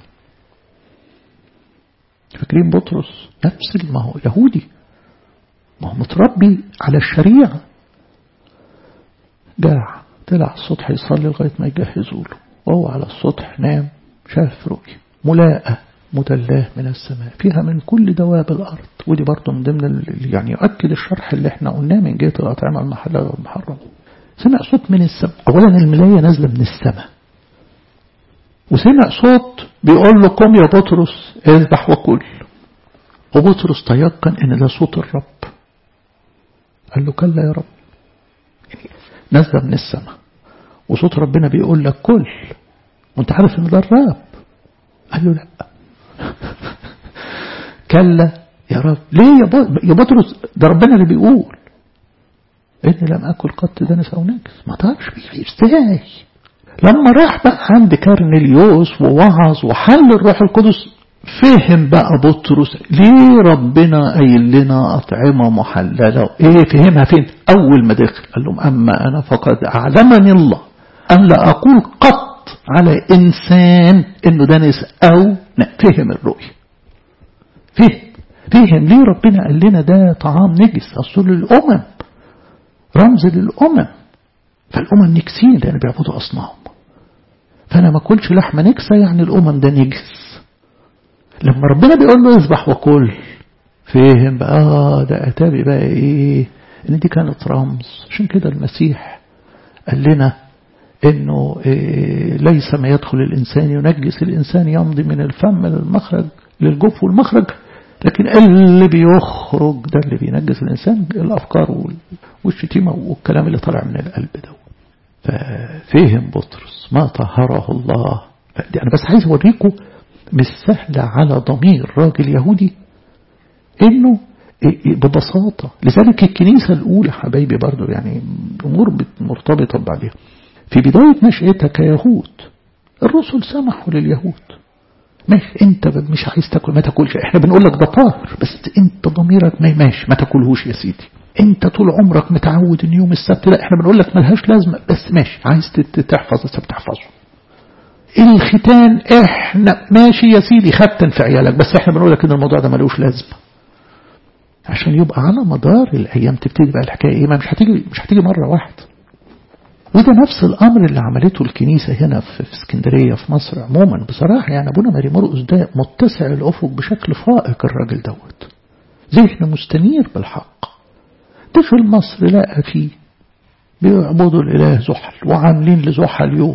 فاكرين بطرس نفس ما هو يهودي ما هو متربي على الشريعة جاع طلع على السطح يصلي لغاية ما يجهزوا له وهو على السطح نام شاف رؤية ملاءة مدلاه من السماء فيها من كل دواب الأرض ودي برضه من ضمن يعني يؤكد الشرح اللي احنا قلناه من جهة الأطعمة المحلة والمحرمة سمع صوت من السماء أولا الملاية نازلة من السماء وسمع صوت بيقول له قم يا بطرس اذبح وكل وبطرس تيقن ان ده صوت الرب قال له كلا يا رب يعني نازله من السماء وصوت ربنا بيقول لك كل وانت عارف ان ده الرب قال له لا كلا يا رب ليه يا بطرس ده ربنا اللي بيقول اني لم اكل قط دنس او نجس ما تعرفش ازاي لما راح بقى عند كارنيليوس ووعظ وحل الروح القدس فهم بقى بطرس ليه ربنا قايل لنا أطعمة محللة ايه فهمها فين اول ما دخل قال لهم اما انا فقد اعلمني الله ان لا اقول قط على انسان انه دنس او فهم الرؤية فهم فهم ليه ربنا قال لنا ده طعام نجس اصل للامم رمز للامم فالامم نكسين لان بيعبدوا اصنام فانا ما اكلش لحمه نكسه يعني الامم ده نجس لما ربنا بيقول له اذبح وكل فهم بقى آه ده اتابي بقى ايه ان دي كانت رمز عشان كده المسيح قال لنا انه إيه ليس ما يدخل الانسان ينجس الانسان يمضي من الفم للمخرج للجوف والمخرج لكن اللي بيخرج ده اللي بينجس الانسان الافكار والشتيمه والكلام اللي طالع من القلب ده ففهم بطرس ما طهره الله انا بس عايز اوريكم مش سهل على ضمير راجل يهودي انه ببساطة لذلك الكنيسة الأولى حبايبي برضو يعني أمور مرتبطة ببعضها في بداية نشأتها كيهود الرسل سمحوا لليهود ماشي انت مش عايز تاكل ما تاكلش احنا بنقول لك ده طاهر بس انت ضميرك ما ماشي ما تاكلهوش يا سيدي انت طول عمرك متعود ان يوم السبت لا احنا بنقول لك ملهاش لازمه بس ماشي عايز تحفظ السبت تحفظه الختان احنا ماشي يا سيدي ختن في عيالك بس احنا بنقول لك ان الموضوع ده ملوش لازمه عشان يبقى على مدار الايام تبتدي بقى الحكايه ايه ما مش هتيجي مش هتيجي مره واحده وده نفس الامر اللي عملته الكنيسه هنا في اسكندريه في مصر عموما بصراحه يعني ابونا ماري مرقس ده متسع الافق بشكل فائق الراجل دوت ذهن مستنير بالحق دخل مصر لقى فيه بيعبدوا الاله زحل وعاملين لزحل يوم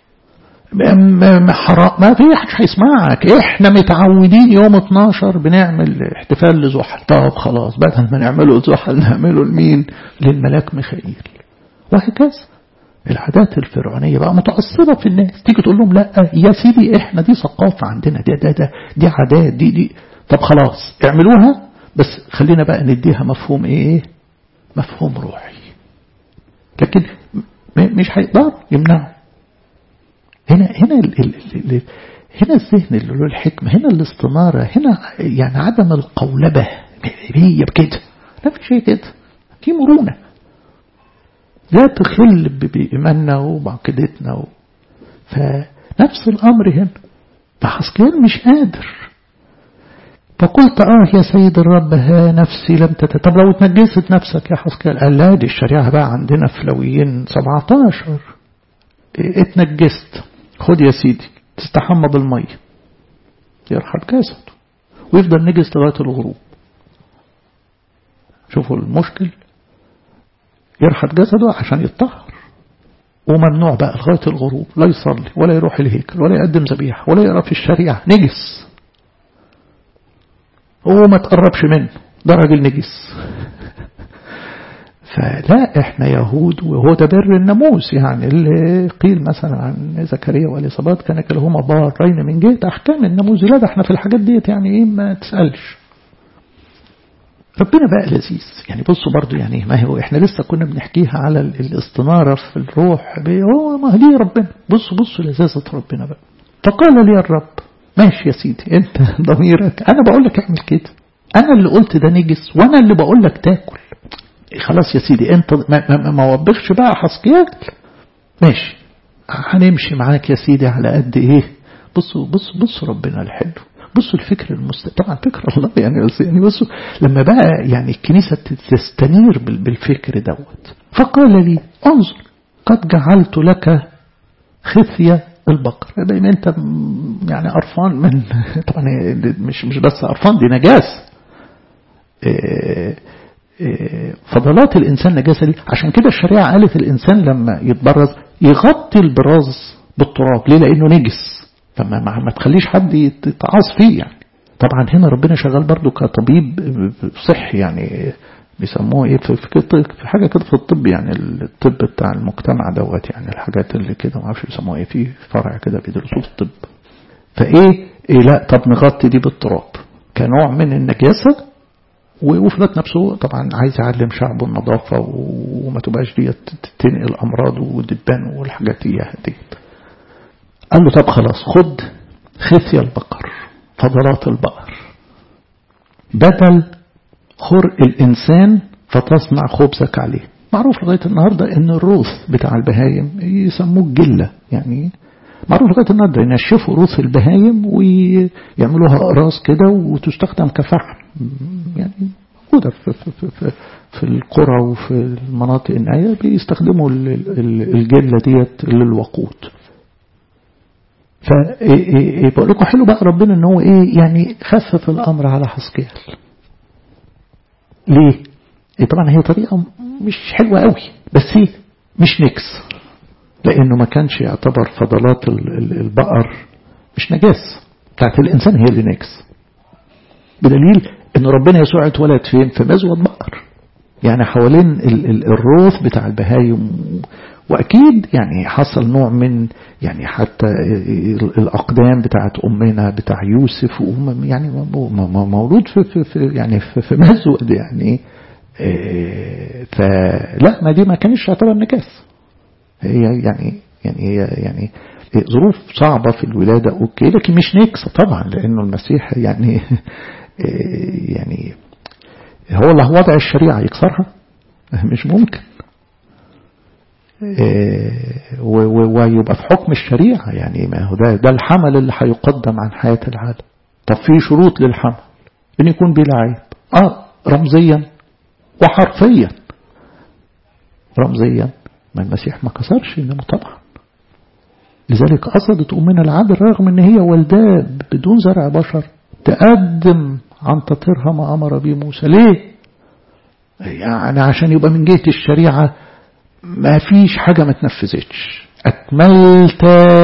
حرام ما في حدش هيسمعك احنا متعودين يوم 12 بنعمل احتفال لزحل طب خلاص بدل ما نعمله لزحل نعمله لمين للملاك ميخائيل وهكذا العادات الفرعونية بقى متأثرة في الناس تيجي تقول لهم لا يا سيدي احنا دي ثقافة عندنا ده ده ده دي عادات دي دي طب خلاص اعملوها بس خلينا بقى نديها مفهوم ايه مفهوم روحي لكن مش هيقدر يمنعه هنا هنا ال ال ال هنا الذهن اللي له الحكمة هنا الاستنارة هنا يعني عدم القولبة هي بكده لا في شيء كده في مرونة لا تخل بإيماننا وبعقيدتنا و... فنفس الأمر هنا فحسكيل مش قادر فقلت آه يا سيد الرب ها نفسي لم تت طب لو اتنجست نفسك يا حسكيل قال لا دي الشريعة بقى عندنا في لويين 17 اتنجست خد يا سيدي تستحمى بالمية يرحل جسده ويفضل نجس لغاية الغروب شوفوا المشكل يرحل جسده عشان يتطهر وممنوع بقى لغاية الغروب لا يصلي ولا يروح الهيكل ولا يقدم ذبيحة ولا يقرأ في الشريعة نجس هو ما تقربش منه ده راجل نجس فلا احنا يهود وهو ده بر الناموس يعني اللي قيل مثلا عن زكريا واليصابات كان كلاهما بارين من جهة احكام الناموس لا ده احنا في الحاجات ديت يعني ايه ما تسألش ربنا بقى لذيذ يعني بصوا برضو يعني ما هو احنا لسه كنا بنحكيها على الاستنارة في الروح هو ما دي ربنا بصوا بصوا لذاذة ربنا بقى فقال لي الرب ماشي يا سيدي انت ضميرك انا بقول لك اعمل كده انا اللي قلت ده نجس وانا اللي بقول لك تاكل خلاص يا سيدي انت ما, ما, ما وبخش بقى حسكيال ماشي هنمشي معاك يا سيدي على قد ايه بصوا بصوا بصوا ربنا الحلو بصوا الفكر المست طبعا فكر الله يعني بس يعني بصوا لما بقى يعني الكنيسة تستنير بالفكر دوت فقال لي انظر قد جعلت لك خفية البقر دايما انت يعني قرفان من طبعا مش مش بس قرفان دي نجاسه فضلات الإنسان نجاسة دي عشان كده الشريعة قالت الإنسان لما يتبرز يغطي البراز بالتراب ليه لأنه نجس فما ما تخليش حد يتعاص فيه يعني طبعا هنا ربنا شغال برضو كطبيب صحي يعني بيسموه ايه في, في, في حاجة كده في الطب يعني الطب بتاع المجتمع دوت يعني الحاجات اللي كده ما اعرفش بيسموها ايه في فرع كده بيدرسوه في الطب فايه إيه لا طب نغطي دي بالتراب كنوع من النجاسة وفي ذات نفسه طبعا عايز يعلم شعبه النظافة وما تبقاش دي تنقل أمراض ودبان والحاجات دي دي قال له طب خلاص خد خثي البقر فضلات البقر بدل خرق الإنسان فتصنع خبزك عليه معروف لغاية النهاردة ان الروث بتاع البهايم يسموه جلة يعني معروف لغاية النهاردة ينشفوا روث البهايم ويعملوها أقراص كده وتستخدم كفحم يعني موجودة في, في, في, في, في القرى وفي المناطق النائية بيستخدموا الجلة ديت للوقود فبقول لكم حلو بقى ربنا ان هو ايه يعني خفف الامر على حسكيال ليه إيه طبعا هي طريقة مش حلوة قوي بس هي مش نكس لانه ما كانش يعتبر فضلات البقر مش نجاس بتاعت الانسان هي اللي نكس بدليل ان ربنا يسوع اتولد فين في مزود بقر يعني حوالين الروث بتاع البهايم واكيد يعني حصل نوع من يعني حتى الاقدام بتاعت امنا بتاع يوسف وهم يعني مولود في, في, في يعني في, في مزود يعني فلا ما دي ما كانش يعتبر نجاس هي يعني يعني هي يعني ظروف صعبة في الولادة أوكي لكن مش نكسة طبعا لأنه المسيح يعني يعني هو اللي وضع الشريعة يكسرها مش ممكن ويبقى في حكم الشريعة يعني ما هو ده, ده الحمل اللي هيقدم عن حياة العالم طب في شروط للحمل ان يكون بلا عيب اه رمزيا وحرفيا رمزيا ما المسيح ما كسرش انه طبعا لذلك قصدت أمنا العذراء رغم ان هي والداه بدون زرع بشر تقدم عن تطهيرها ما أمر به موسى ليه يعني عشان يبقى من جهة الشريعة ما فيش حاجة ما تنفذتش أكملت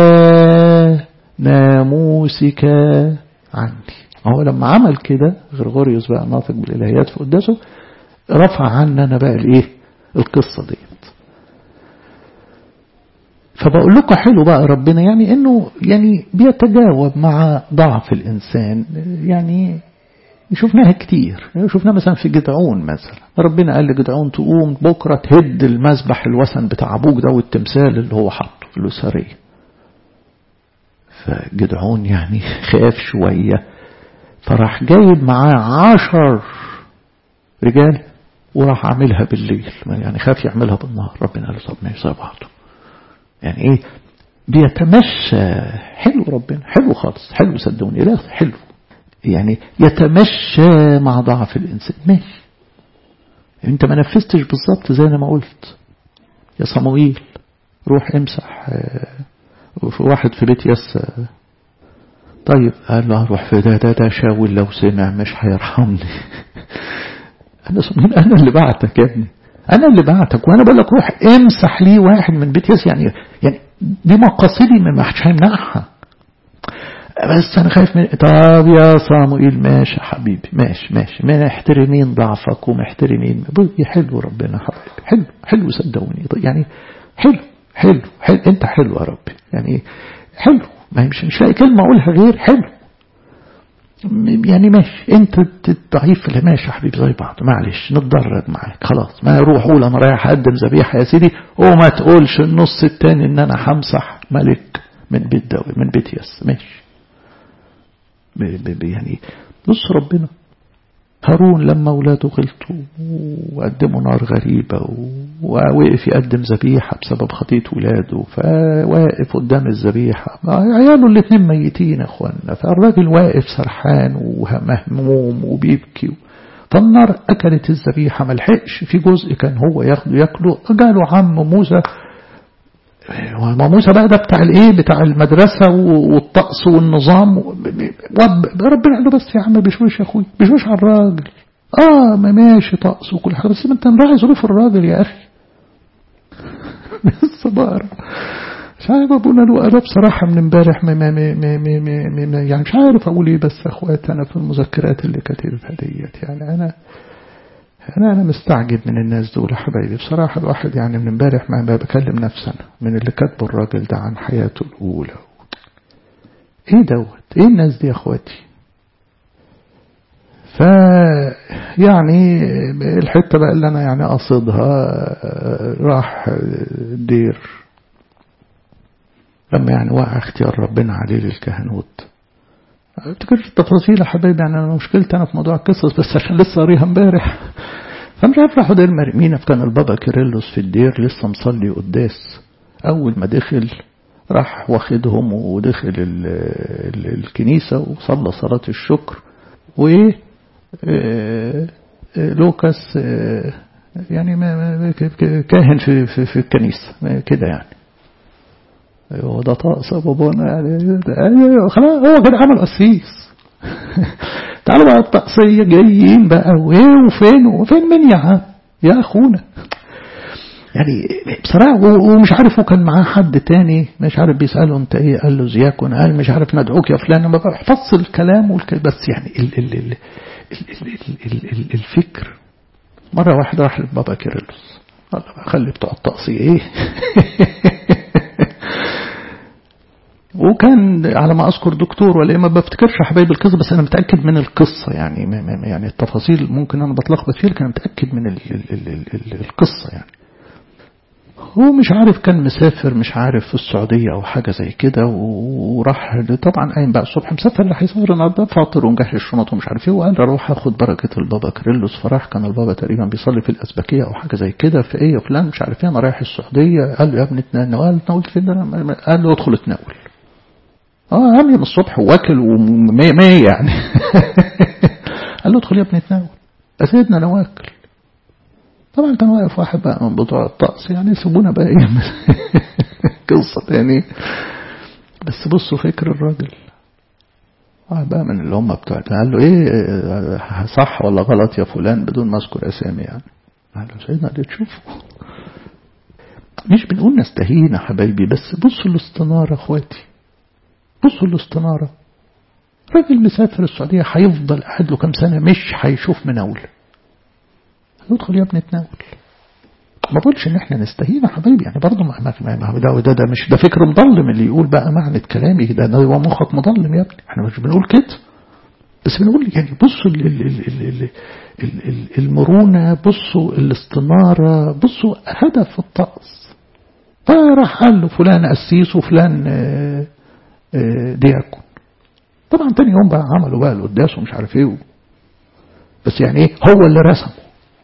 ناموسك عني هو لما عمل كده غرغوريوس بقى ناطق بالإلهيات في قداسه رفع عنا أنا بقى الإيه القصة ديت فبقول لكم حلو بقى ربنا يعني انه يعني بيتجاوب مع ضعف الانسان يعني شفناها كتير شفناها مثلا في جدعون مثلا ربنا قال لجدعون تقوم بكرة تهد المذبح الوثن بتاع أبوك ده والتمثال اللي هو حاطه في الأسرية فجدعون يعني خاف شوية فراح جايب معاه عشر رجال وراح عاملها بالليل يعني خاف يعملها بالنهار ربنا قال طب ماشي زي بعضه يعني ايه بيتمشى حلو ربنا حلو خالص حلو صدقوني لا حلو يعني يتمشى مع ضعف الإنسان ماشي انت ما نفذتش بالظبط زي ما قلت يا صموئيل روح امسح في واحد في بيت يس طيب قال له روح في ده ده ده شاول لو سمع مش هيرحمني انا صموئيل انا اللي بعتك يا ابني انا اللي بعتك وانا بقول لك روح امسح لي واحد من بيت يس يعني يعني دي مقاصدي ما حدش هيمنعها بس انا خايف من طب يا صاموئيل ماشي يا حبيبي ماشي ماشي ما محترمين ضعفك ومحترمين حلو ربنا حبيبي حلو حلو صدقوني يعني حلو حلو حلو انت حلو يا ربي يعني حلو ما مش مش لاقي كلمه اقولها غير حلو يعني ماشي انت ضعيف لا ماشي يا حبيبي زي بعض معلش نتدرج معاك خلاص ما روح قول انا رايح اقدم ذبيحه يا سيدي وما تقولش النص التاني ان انا همسح ملك من بيت داوي من بيت يس ماشي يعني بص ربنا هارون لما ولاده غلطوا وقدموا نار غريبة ووقف يقدم ذبيحة بسبب خطية ولاده فواقف قدام الذبيحة عياله الاتنين ميتين يا اخوانا فالراجل واقف سرحان ومهموم وبيبكي فالنار أكلت الذبيحة ملحقش في جزء كان هو ياخده ياكله قالوا عم موسى ما موسى بقى ده بتاع الايه بتاع المدرسة والطقس والنظام ربنا قال له بس يا عم بشوش يا اخوي بشوش على الراجل اه ما ماشي طقس وكل حاجة بس ما انت نراعي ظروف الراجل يا اخي الصبار مش عارف ابونا له انا بصراحة من امبارح ما ما ما ما ما ما ما يعني مش عارف اقول ايه بس اخواتي انا في المذكرات اللي كاتبها ديت يعني انا أنا أنا مستعجب من الناس دول يا حبايبي بصراحة الواحد يعني من امبارح ما بكلم نفسي أنا من اللي كاتبه الراجل ده عن حياته الأولى إيه دوت إيه الناس دي يا أخواتي ف يعني الحتة بقى اللي أنا يعني قصدها راح دير لما يعني وقع اختيار ربنا عليه للكهنوت افتكرش التفاصيل يا حبايبي يعني انا مشكلتي انا في موضوع القصص بس عشان لسه قاريها امبارح فمش عارف راحوا دير مرمينا كان البابا كيرلس في الدير لسه مصلي قداس اول ما دخل راح واخدهم ودخل ال ال الكنيسة وصلى صلاة الشكر وايه لوكاس يعني كاهن في, في, في الكنيسة كده يعني ايوه ده طقس بابانا يعني خلاص هو كده عمل قسيس تعالوا بقى الطقسية جايين بقى وايه وفين وفين من يا يا اخونا يعني بصراحة ومش عارف وكان معاه حد تاني مش عارف بيسأله انت ايه قال له زياكون قال مش عارف ندعوك يا فلان ما بحفظ الكلام والكلام بس يعني ال ال ال ال ال ال ال الفكر مرة واحدة راح لبابا كيرلس قال له خلي بتوع الطقسية ايه وكان على ما أذكر دكتور ولا ما بفتكرش حبايب القصة بس أنا متأكد من القصة يعني يعني التفاصيل ممكن أنا بتلخبط فيها لكن أنا متأكد من ال ال ال ال ال القصة يعني هو مش عارف كان مسافر مش عارف في السعودية أو حاجة زي كده وراح طبعا قايم بقى الصبح مسافر اللي هيسافر النهارده فاطر ومجهز الشنط ومش عارف ايه وقال اروح اخد بركة البابا كريلوس فراح كان البابا تقريبا بيصلي في الأزبكية أو حاجة زي كده في ايه فلان مش عارف ايه أنا رايح السعودية قال له يا ابني تناول قال تناول فين قال له ادخل اتناول اه عامل من الصبح واكل ومية مية يعني قال له ادخل يا ابني اتناول سيدنا انا واكل طبعا كان واقف واحد بقى من بتوع الطقس يعني سيبونا بقى ايه قصة تاني بس بصوا فكر الراجل واحد بقى من اللي هم بتوع قال له ايه صح ولا غلط يا فلان بدون ما اذكر اسامي يعني قال له سيدنا دي تشوفوا مش بنقول نستهين يا حبايبي بس بصوا الاستنارة اخواتي بصوا الاستنارة راجل مسافر السعودية هيفضل قاعد له كام سنة مش هيشوف مناول ادخل يا ابني تناول ما بقولش ان احنا نستهين يا حبايبي يعني برضه ما ما ما ده, ده ده مش ده فكر مضلم اللي يقول بقى معنى كلامي ده ده هو مخك مضلم يا ابني احنا مش بنقول كده بس بنقول يعني بصوا ال ال ال ال ال ال المرونة بصوا الاستنارة بصوا هدف الطقس فراح قال له فلان قسيس وفلان دياكون طبعا تاني يوم بقى عملوا بقى القداس ومش عارف ايه بس يعني ايه هو اللي رسمه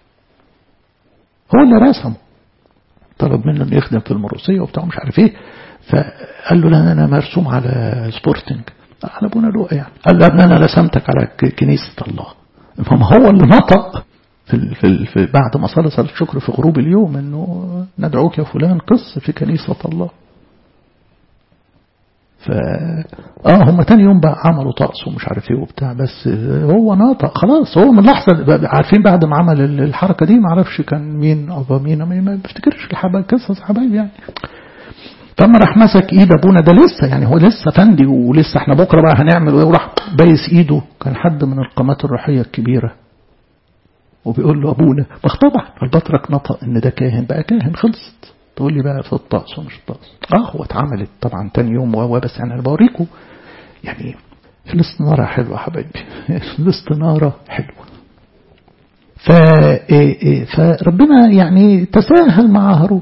هو اللي رسمه طلب منه انه يخدم في المروسية وبتاع مش عارف ايه فقال له لا انا مرسوم على سبورتنج على ابونا لؤى يعني قال له يا ابني انا رسمتك على كنيسة الله فما هو اللي نطق في, في, في بعد ما صلى صلاة الشكر في غروب اليوم انه ندعوك يا فلان قص في كنيسة الله ف اه هم تاني يوم بقى عملوا طقس ومش عارف ايه وبتاع بس هو ناطق خلاص هو من لحظه عارفين بعد ما عمل الحركه دي ما اعرفش كان مين ابا مين ما بفتكرش الحبايب قصص حبايب يعني فما راح مسك ايد ابونا ده لسه يعني هو لسه فندي ولسه احنا بكره بقى هنعمل وراح بايس ايده كان حد من القامات الروحيه الكبيره وبيقول له ابونا طبعا البطرك نطق ان ده كاهن بقى كاهن خلصت تقول لي بقى في الطقس ومش الطقس اه هو اتعملت طبعا تاني يوم و بس انا بوريكم يعني الاستنارة حلوة يا حبايبي الاستنارة حلوة ف فربنا يعني تساهل مع هارون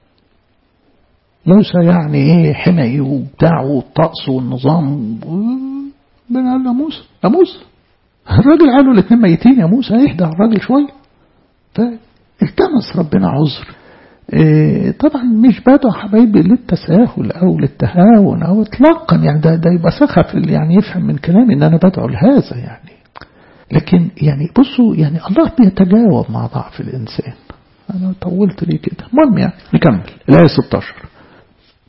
موسى يعني ايه حمي وبتاع والطقس والنظام ربنا قال له موسى يا موسى الراجل قالوا الاثنين ميتين يا موسى اهدى الراجل شويه فالتمس ربنا عذر إيه طبعا مش بدعو حبايبي للتساهل او للتهاون او اطلاقا يعني ده, ده يبقى سخف اللي يعني يفهم من كلامي ان انا بدعو لهذا يعني لكن يعني بصوا يعني الله بيتجاوب مع ضعف الانسان انا طولت ليه كده المهم يعني نكمل الايه 16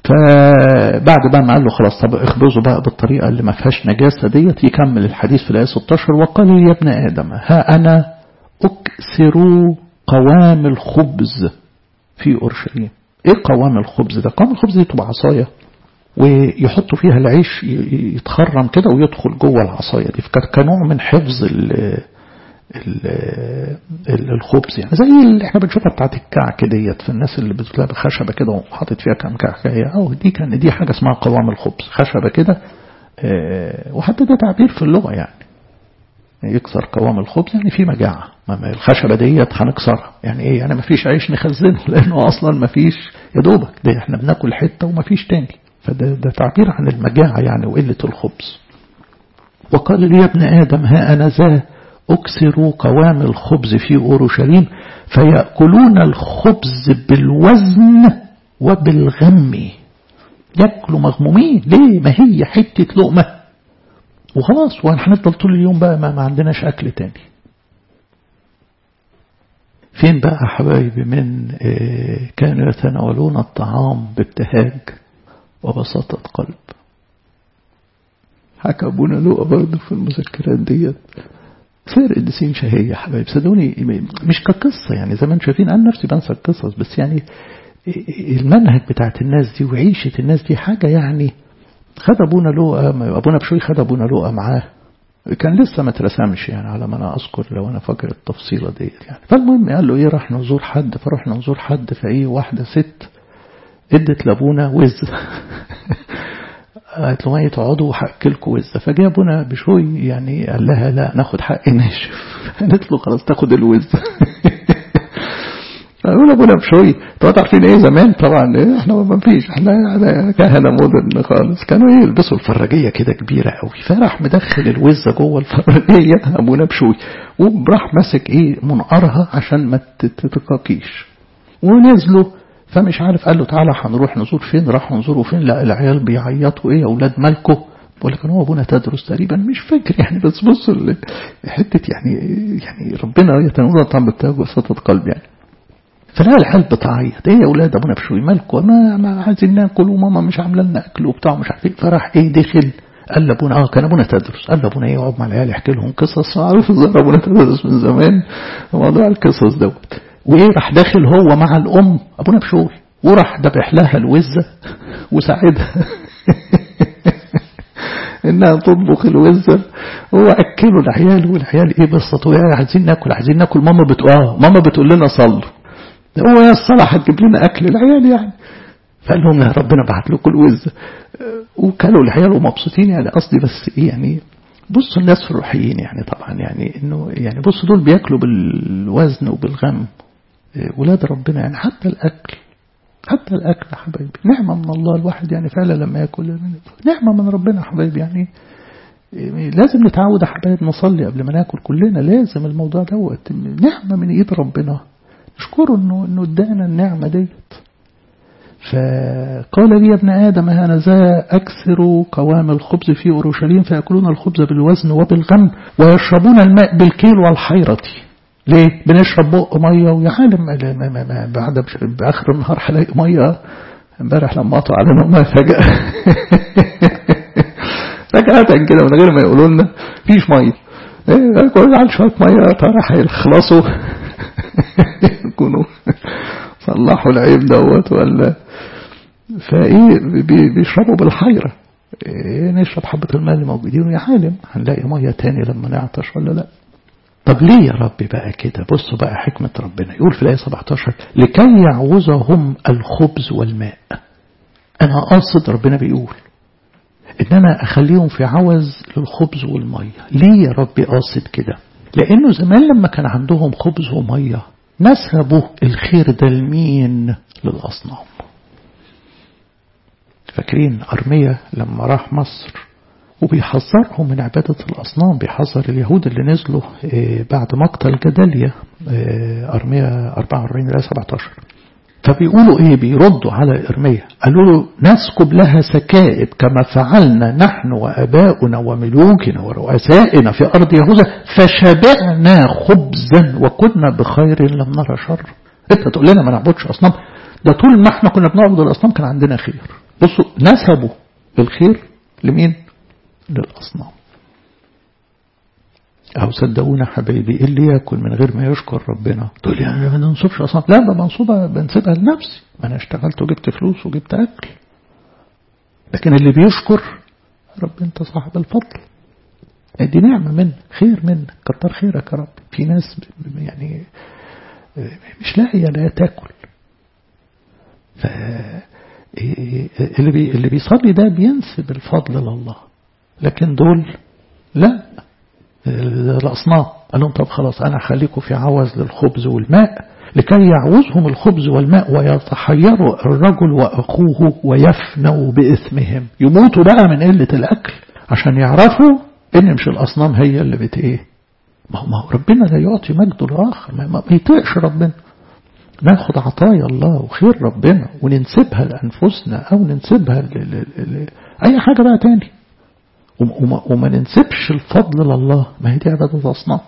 فبعد بقى ما قال له خلاص طب اخبزه بقى بالطريقة اللي ما فيهاش نجاسة ديت يكمل الحديث في الآية 16 وقال لي يا ابن آدم ها أنا أكسر قوام الخبز في أورشليم إيه قوام الخبز ده قوام الخبز دي تبقى عصاية ويحطوا فيها العيش يتخرم كده ويدخل جوه العصاية دي كنوع من حفظ ال ال الخبز يعني زي اللي احنا بنشوفها بتاعت الكعك ديت في الناس اللي بتلاقي خشبه كده وحاطط فيها كام كعكايه او دي كان دي حاجه اسمها قوام الخبز خشبه كده اه وحتى ده تعبير في اللغه يعني يكسر قوام الخبز يعني في مجاعه ما الخشبه ديت هنكسرها يعني ايه يعني ما فيش عيش نخزنه لانه اصلا ما فيش يا دوبك ده احنا بناكل حته وما فيش تاني فده ده تعبير عن المجاعه يعني وقله الخبز وقال لي يا ابن ادم ها انا ذا أكسروا قوام الخبز في أورشليم فيأكلون الخبز بالوزن وبالغم يأكلوا مغمومين ليه ما هي حتة لقمة وخلاص وهنفضل طول اليوم بقى ما, ما عندناش أكل تاني فين بقى حبايبي من كانوا يتناولون الطعام بابتهاج وبساطة قلب حكى أبونا لوقا برضه في المذكرات ديت سير قديسين شهية يا حبايب صدقوني مش كقصة يعني زي ما انتم شايفين أنا نفسي بنسى القصص بس يعني المنهج بتاعت الناس دي وعيشة الناس دي حاجة يعني خد أبونا لوقا أبونا بشوي خد أبونا لوقا معاه كان لسه ما اترسمش يعني على ما أنا أذكر لو أنا فاكر التفصيلة ديت يعني فالمهم قال له إيه راح نزور حد فرحنا نزور حد فإيه واحدة ست ادت لأبونا وز قالت له ما تقعدوا وهاكلكم وزه فجاء ابونا بشوي يعني قال لها لا ناخد حق ناشف قالت له خلاص تاخد الوزه فقول ابونا بشوي طبعا عارفين ايه زمان طبعا إيه احنا ما فيش احنا كهنه مودرن خالص كانوا ايه يلبسوا الفراجيه كده كبيره قوي فراح مدخل الوزه جوه الفراجيه ابونا بشوي وراح ماسك ايه منقرها عشان ما تتقاكيش ونزلوا فمش عارف قال له تعالى هنروح نزور فين راحوا نزوروا فين لا العيال بيعيطوا ايه يا اولاد مالكم بقول لك هو ابونا تدرس تقريبا مش فاكر يعني بس بص حته يعني يعني ربنا يتنور طعم بالتاج وسطة قلب يعني فلا العيال بتعيط ايه يا اولاد ابونا بشوي مالكم ما, ما عايزين ناكل وماما مش عامله لنا اكل وبتاع مش عارف ايه فراح ايه دخل قال لابونا اه كان ابونا تدرس قال لابونا ايه يقعد مع العيال يحكي لهم قصص عارف ازاي ابونا تدرس من زمان موضوع القصص دوت وايه راح داخل هو مع الام ابونا بشوي وراح ذبح لها الوزه وساعدها انها تطبخ الوزه هو اكلوا العيال والعيال ايه بسطوا يا عايزين ناكل عايزين ناكل ماما بتقول اه ماما بتقول لنا صلوا هو يا الصلاه هتجيب لنا اكل العيال يعني فقال لهم يا ربنا بعت لكم الوزه وكلوا العيال ومبسوطين يعني قصدي بس ايه يعني بصوا الناس في الروحيين يعني طبعا يعني انه يعني بصوا دول بياكلوا بالوزن وبالغم ولاد ربنا يعني حتى الاكل حتى الاكل يا حبايبي نعمه من الله الواحد يعني فعلا لما ياكل نعمه من ربنا يا حبايبي يعني لازم نتعود يا حبايب نصلي قبل ما ناكل كلنا لازم الموضوع دوت نعمه من ايد ربنا نشكره انه انه ادانا النعمه ديت فقال لي يا ابن آدم هانذا أكثر قوام الخبز في أورشليم فيأكلون الخبز بالوزن وبالغم ويشربون الماء بالكيل والحيرة ليه؟ بنشرب بق مية ويا عالم بعد بآخر النهار هلاقي مية امبارح لما قطعوا علينا مية فجأة فجأة كده من غير ما يقولوا لنا فيش مية ايه كل على شوية مية ترى هيخلصوا يكونوا صلحوا العيب دوت ولا فايه بيشربوا بالحيرة إيه نشرب حبة الماء اللي موجودين ويا عالم هنلاقي مية تاني لما نعطش ولا لا طب ليه يا رب بقى كده بصوا بقى حكمة ربنا يقول في الآية 17 لكي يعوزهم الخبز والماء أنا قاصد ربنا بيقول إن أنا أخليهم في عوز للخبز والمية ليه يا رب قاصد كده لأنه زمان لما كان عندهم خبز ومية نسبوا الخير ده لمين للأصنام فاكرين أرمية لما راح مصر وبيحذرهم من عبادة الأصنام بيحذر اليهود اللي نزلوا بعد مقتل جداليا أرمية 44 إلى 17 فبيقولوا إيه بيردوا على إرميا قالوا له نسكب لها سكائب كما فعلنا نحن وأباؤنا وملوكنا ورؤسائنا في أرض يهوذا فشبعنا خبزا وكنا بخير لم نرى شر انت تقول لنا ما نعبدش أصنام ده طول ما احنا كنا بنعبد الأصنام كان عندنا خير بصوا نسبوا الخير لمين للأصنام أو صدقونا حبايبي إيه اللي ياكل من غير ما يشكر ربنا تقول يعني ما ننصبش أصنام لا ده منصوبة بنسيبها لنفسي ما أنا اشتغلت وجبت فلوس وجبت أكل لكن اللي بيشكر رب أنت صاحب الفضل دي نعمة منك خير منك كتر خيرك يا رب في ناس يعني مش لاقية لا تاكل ف اللي بي اللي بيصلي ده بينسب الفضل لله لكن دول لا الأصنام قال لهم طب خلاص أنا هخليكم في عوز للخبز والماء لكي يعوزهم الخبز والماء ويتحيروا الرجل وأخوه ويفنوا بإثمهم يموتوا بقى من قلة الأكل عشان يعرفوا إن مش الأصنام هي اللي بت إيه ما هو ربنا لا يعطي مجده لآخر ما, ما يطيقش ربنا ناخد عطايا الله وخير ربنا وننسبها لأنفسنا أو ننسبها ل... ل... ل... أي حاجة بقى تاني وما, وما ننسبش الفضل لله ما هي دي عبادة أصنام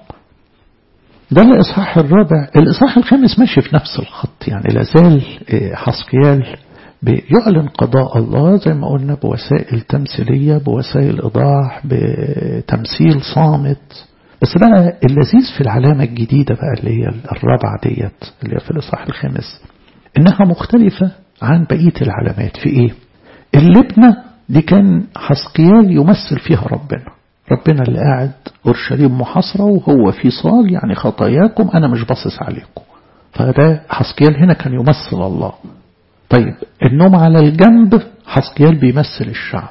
ده الإصحاح الرابع الإصحاح الخامس ماشي في نفس الخط يعني لازال حسقيال بيعلن قضاء الله زي ما قلنا بوسائل تمثيلية بوسائل إيضاح بتمثيل صامت بس بقى اللذيذ في العلامة الجديدة بقى اللي هي الرابعة ديت اللي هي في الإصحاح الخامس إنها مختلفة عن بقية العلامات في إيه؟ اللبنة دي كان حسقيال يمثل فيها ربنا ربنا اللي قاعد أورشليم محاصرة وهو في صال يعني خطاياكم أنا مش باصص عليكم فده حسقيال هنا كان يمثل الله طيب النوم على الجنب حسقيال بيمثل الشعب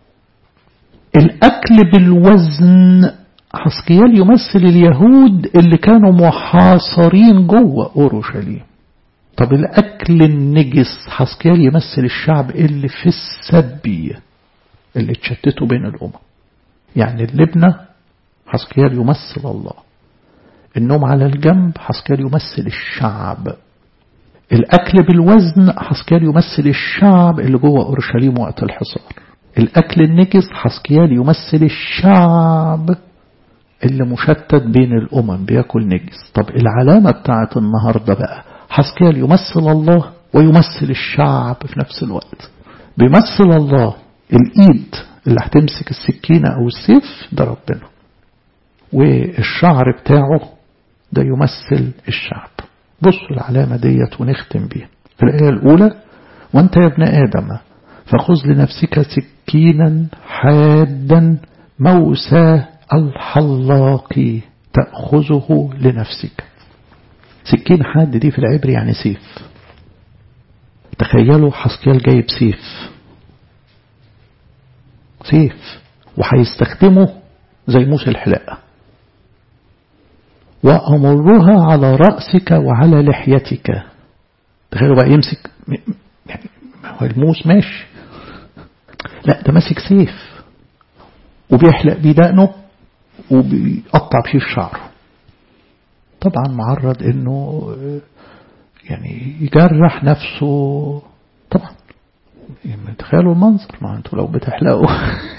الأكل بالوزن حسقيال يمثل اليهود اللي كانوا محاصرين جوه أورشليم طب الأكل النجس حسقيال يمثل الشعب اللي في السبي اللي اتشتتوا بين الأمم يعني اللبنة حسقيال يمثل الله النوم على الجنب حسقيال يمثل الشعب الأكل بالوزن حسقيال يمثل الشعب اللي جوه أورشليم وقت الحصار الأكل النجس حسقيال يمثل الشعب اللي مشتت بين الأمم بياكل نجس طب العلامة بتاعت النهاردة بقى حسقيال يمثل الله ويمثل الشعب في نفس الوقت بيمثل الله الإيد اللي هتمسك السكينة أو السيف ده ربنا والشعر بتاعه ده يمثل الشعب بصوا العلامة ديت ونختم بيها في الآية الأولى وانت يا ابن آدم فخذ لنفسك سكينا حادا موسى الحلاق تأخذه لنفسك سكين حاد دي في العبر يعني سيف تخيلوا حسكيال جايب سيف سيف وهيستخدمه زي موسى الحلاقة وأمرها على رأسك وعلى لحيتك تخيلوا بقى يمسك يعني هو الموس ماشي لا ده ماسك سيف وبيحلق بيه دقنه وبيقطع فيه الشعر طبعا معرض انه يعني يجرح نفسه طبعا يعني تخيلوا المنظر ما انتوا لو بتحلقوا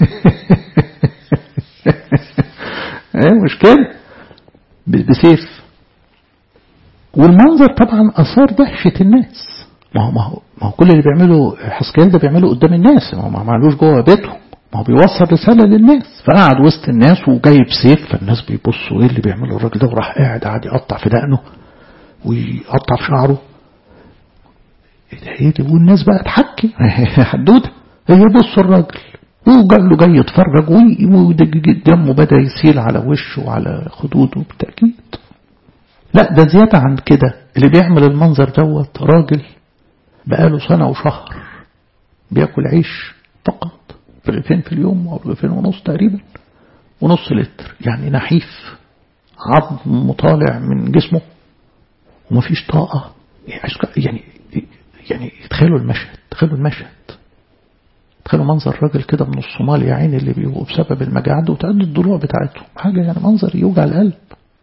ايه مشكلة بسيف والمنظر طبعا اثار دهشة الناس ما هو ما هو ما هو كل اللي بيعمله حسكيال ده بيعمله قدام الناس ما هو ما عملوش جوه بيتهم ما هو بيوصل رسالة للناس فقعد وسط الناس وجايب سيف فالناس بيبصوا ايه اللي بيعمله الراجل ده وراح قاعد قاعد يقطع في دقنه ويقطع في شعره ايه ده ايه ده والناس بقى تحكي حدوته هي بصوا الراجل وقال له جاي يتفرج ودمه بدأ يسيل على وشه وعلى خدوده بالتأكيد لا ده زيادة عن كده اللي بيعمل المنظر دوت راجل بقاله سنة وشهر بياكل عيش فقط رغيفين في اليوم أو رغيفين ونص تقريبا ونص لتر يعني نحيف عظم طالع من جسمه ومفيش طاقة يعني يعني تخيلوا المشهد تخيلوا المشهد تخيلوا منظر راجل كده من الصومال يا عيني اللي بيبقوا بسبب المجاعة وتعدي الضلوع بتاعتهم حاجة يعني منظر يوجع القلب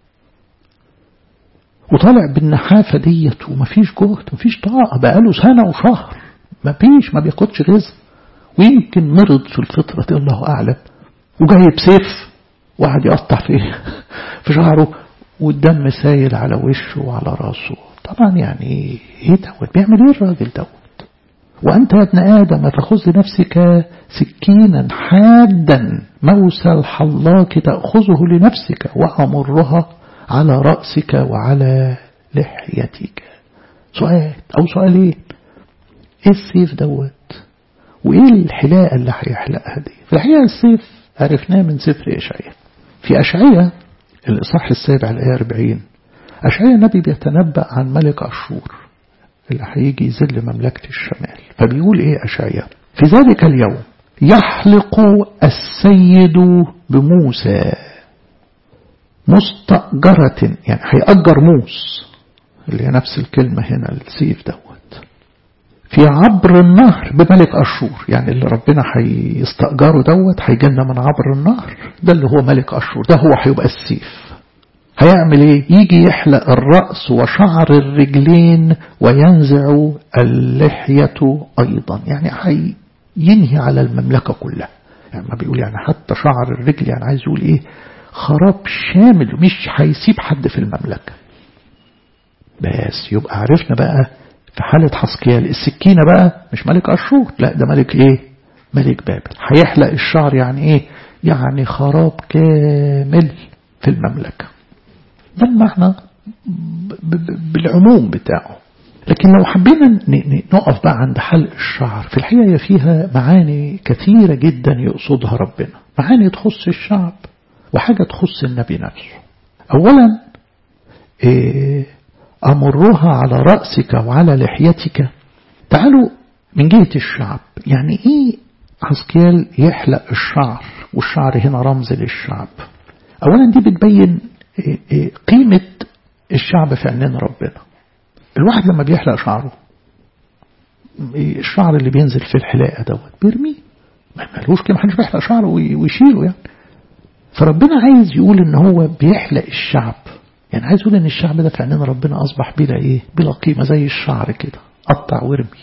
وطالع بالنحافة ديت ومفيش جهد مفيش طاقة بقاله سنة وشهر مفيش ما بياخدش غذاء ويمكن مرض في الفطرة دي الله أعلم وجايب سيف وقعد يقطع في في شعره والدم سايل على وشه وعلى راسه طبعا يعني ايه دوت بيعمل ايه الراجل دوت وأنت يا ابن آدم تأخذ لنفسك سكينا حادا موسى الحلاق تأخذه لنفسك وأمرها على رأسك وعلى لحيتك سؤال أو سؤالين إيه السيف دوت وإيه الحلاقة اللي هيحلقها دي في الحقيقة السيف عرفناه من سفر إشعياء في أشعياء الإصحاح السابع الآية 40 أشعياء النبي بيتنبأ عن ملك أشور اللي هيجي يذل مملكة الشمال فبيقول إيه أشعياء في ذلك اليوم يحلق السيد بموسى مستأجرة يعني هيأجر موس اللي هي نفس الكلمة هنا السيف دوت في عبر النهر بملك أشور يعني اللي ربنا هيستأجره دوت هيجينا من عبر النهر ده اللي هو ملك أشور ده هو هيبقى السيف هيعمل ايه يجي يحلق الرأس وشعر الرجلين وينزع اللحية أيضا يعني هي ينهي على المملكة كلها يعني ما بيقول يعني حتى شعر الرجل يعني عايز يقول ايه خراب شامل مش هيسيب حد في المملكة بس يبقى عرفنا بقى في حالة حسكيال السكينة بقى مش ملك أشور لا ده ملك ايه ملك بابل هيحلق الشعر يعني ايه يعني خراب كامل في المملكة ده المعنى بالعموم بتاعه لكن لو حبينا نقف بقى عند حلق الشعر في الحقيقة فيها معاني كثيرة جدا يقصدها ربنا معاني تخص الشعب وحاجة تخص النبي نفسه أولا أمرها على رأسك وعلى لحيتك تعالوا من جهة الشعب يعني إيه حسكيال يحلق الشعر والشعر هنا رمز للشعب أولا دي بتبين قيمة الشعب في عينين ربنا الواحد لما بيحلق شعره الشعر اللي بينزل في الحلاقة دوت بيرميه ما ملوش كده محدش بيحلق شعره ويشيله يعني فربنا عايز يقول ان هو بيحلق الشعب يعني عايز يقول ان الشعب ده في عينين ربنا اصبح بلا ايه بلا قيمة زي الشعر كده قطع وارمي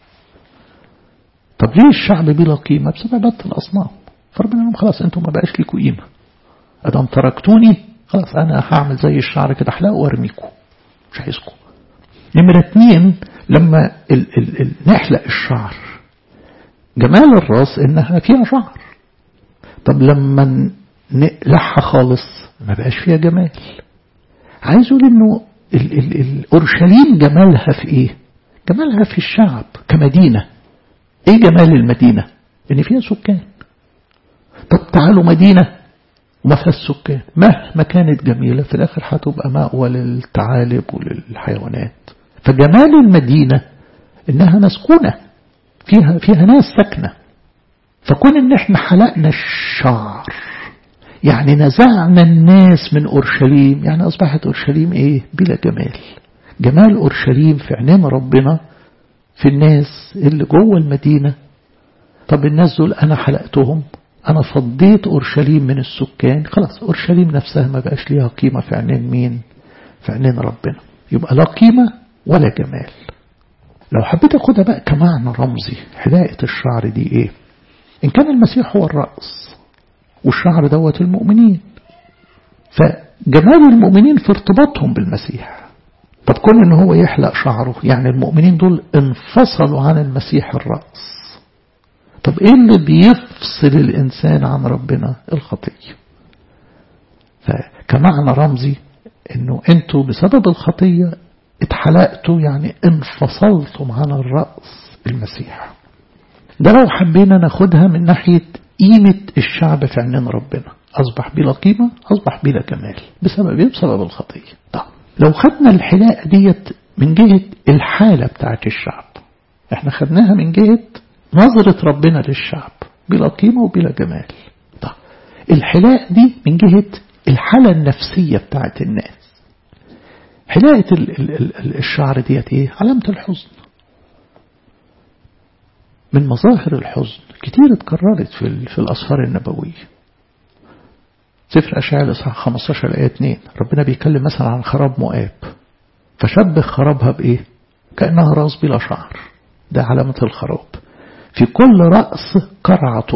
طب ليه الشعب بلا قيمة بسبب عبادة الاصنام فربنا لهم خلاص انتم ما بقاش لكم قيمة ادام تركتوني خلاص انا هعمل زي الشعر كده احلقه وارميكم مش عايزكم نمرة اتنين لما ال ال ال نحلق الشعر جمال الراس انها فيها شعر طب لما نقلعها خالص ما بقاش فيها جمال عايز اقول انه ال ال ال اورشليم جمالها في ايه جمالها في الشعب كمدينة ايه جمال المدينة ان فيها سكان طب تعالوا مدينة وما فيهاش سكان مهما كانت جميلة في الآخر هتبقى مأوى للثعالب وللحيوانات فجمال المدينة إنها مسكونة فيها فيها ناس ساكنة فكون إن إحنا حلقنا الشعر يعني نزعنا الناس من أورشليم يعني أصبحت أورشليم إيه بلا جمال جمال أورشليم في عينين ربنا في الناس اللي جوه المدينة طب الناس دول أنا حلقتهم أنا فضيت أورشليم من السكان خلاص أورشليم نفسها ما بقاش ليها قيمة في عينين مين في عينين ربنا يبقى لا قيمة ولا جمال لو حبيت أخدها بقى كمعنى رمزي حلاقة الشعر دي إيه إن كان المسيح هو الرأس والشعر دوت المؤمنين فجمال المؤمنين في ارتباطهم بالمسيح طب كون ان هو يحلق شعره يعني المؤمنين دول انفصلوا عن المسيح الرأس طب ايه اللي بيفصل الانسان عن ربنا الخطية فكمعنى رمزي انه انتوا بسبب الخطية اتحلقتوا يعني انفصلتم عن الرأس المسيح ده لو حبينا ناخدها من ناحية قيمة الشعب في عينين ربنا أصبح بلا قيمة أصبح بلا جمال بسبب إيه؟ بسبب الخطية طب لو خدنا الحلاقة ديت من جهة الحالة بتاعت الشعب احنا خدناها من جهة نظرة ربنا للشعب بلا قيمة وبلا جمال طب الحلاقة دي من جهة الحالة النفسية بتاعت الناس حلاقة الشعر ديت ايه علامة الحزن من مظاهر الحزن كتير اتكررت في, في الأسفار النبوية سفر أشعال إصحاح 15 آية 2 ربنا بيتكلم مثلا عن خراب مؤاب فشبه خرابها بإيه كأنها رأس بلا شعر ده علامة الخراب في كل رأس قرعة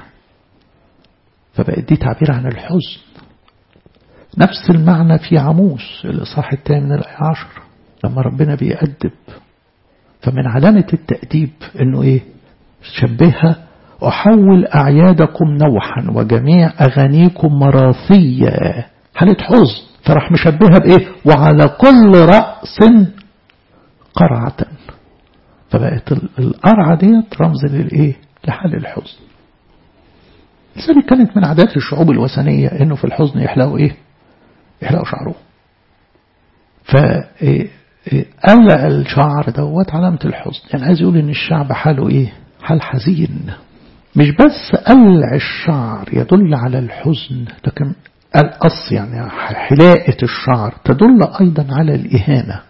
فبقت دي تعبير عن الحزن نفس المعنى في عموس الإصحاح الثاني من الآية 10 لما ربنا بيأدب فمن علامة التأديب انه ايه شبهها أحول أعيادكم نوحا وجميع أغانيكم مراثية حالة حزن فراح مشبهها بإيه وعلى كل رأس قرعة فبقت القرعة ديت رمز للإيه لحال الحزن لذلك كانت من عادات الشعوب الوثنية إنه في الحزن يحلقوا إيه يحلقوا شعره فقلق الشعر دوت علامة الحزن يعني عايز يقول إن الشعب حاله إيه حال حزين مش بس قلع الشعر يدل على الحزن لكن القص يعني حلاقة الشعر تدل أيضا على الإهانة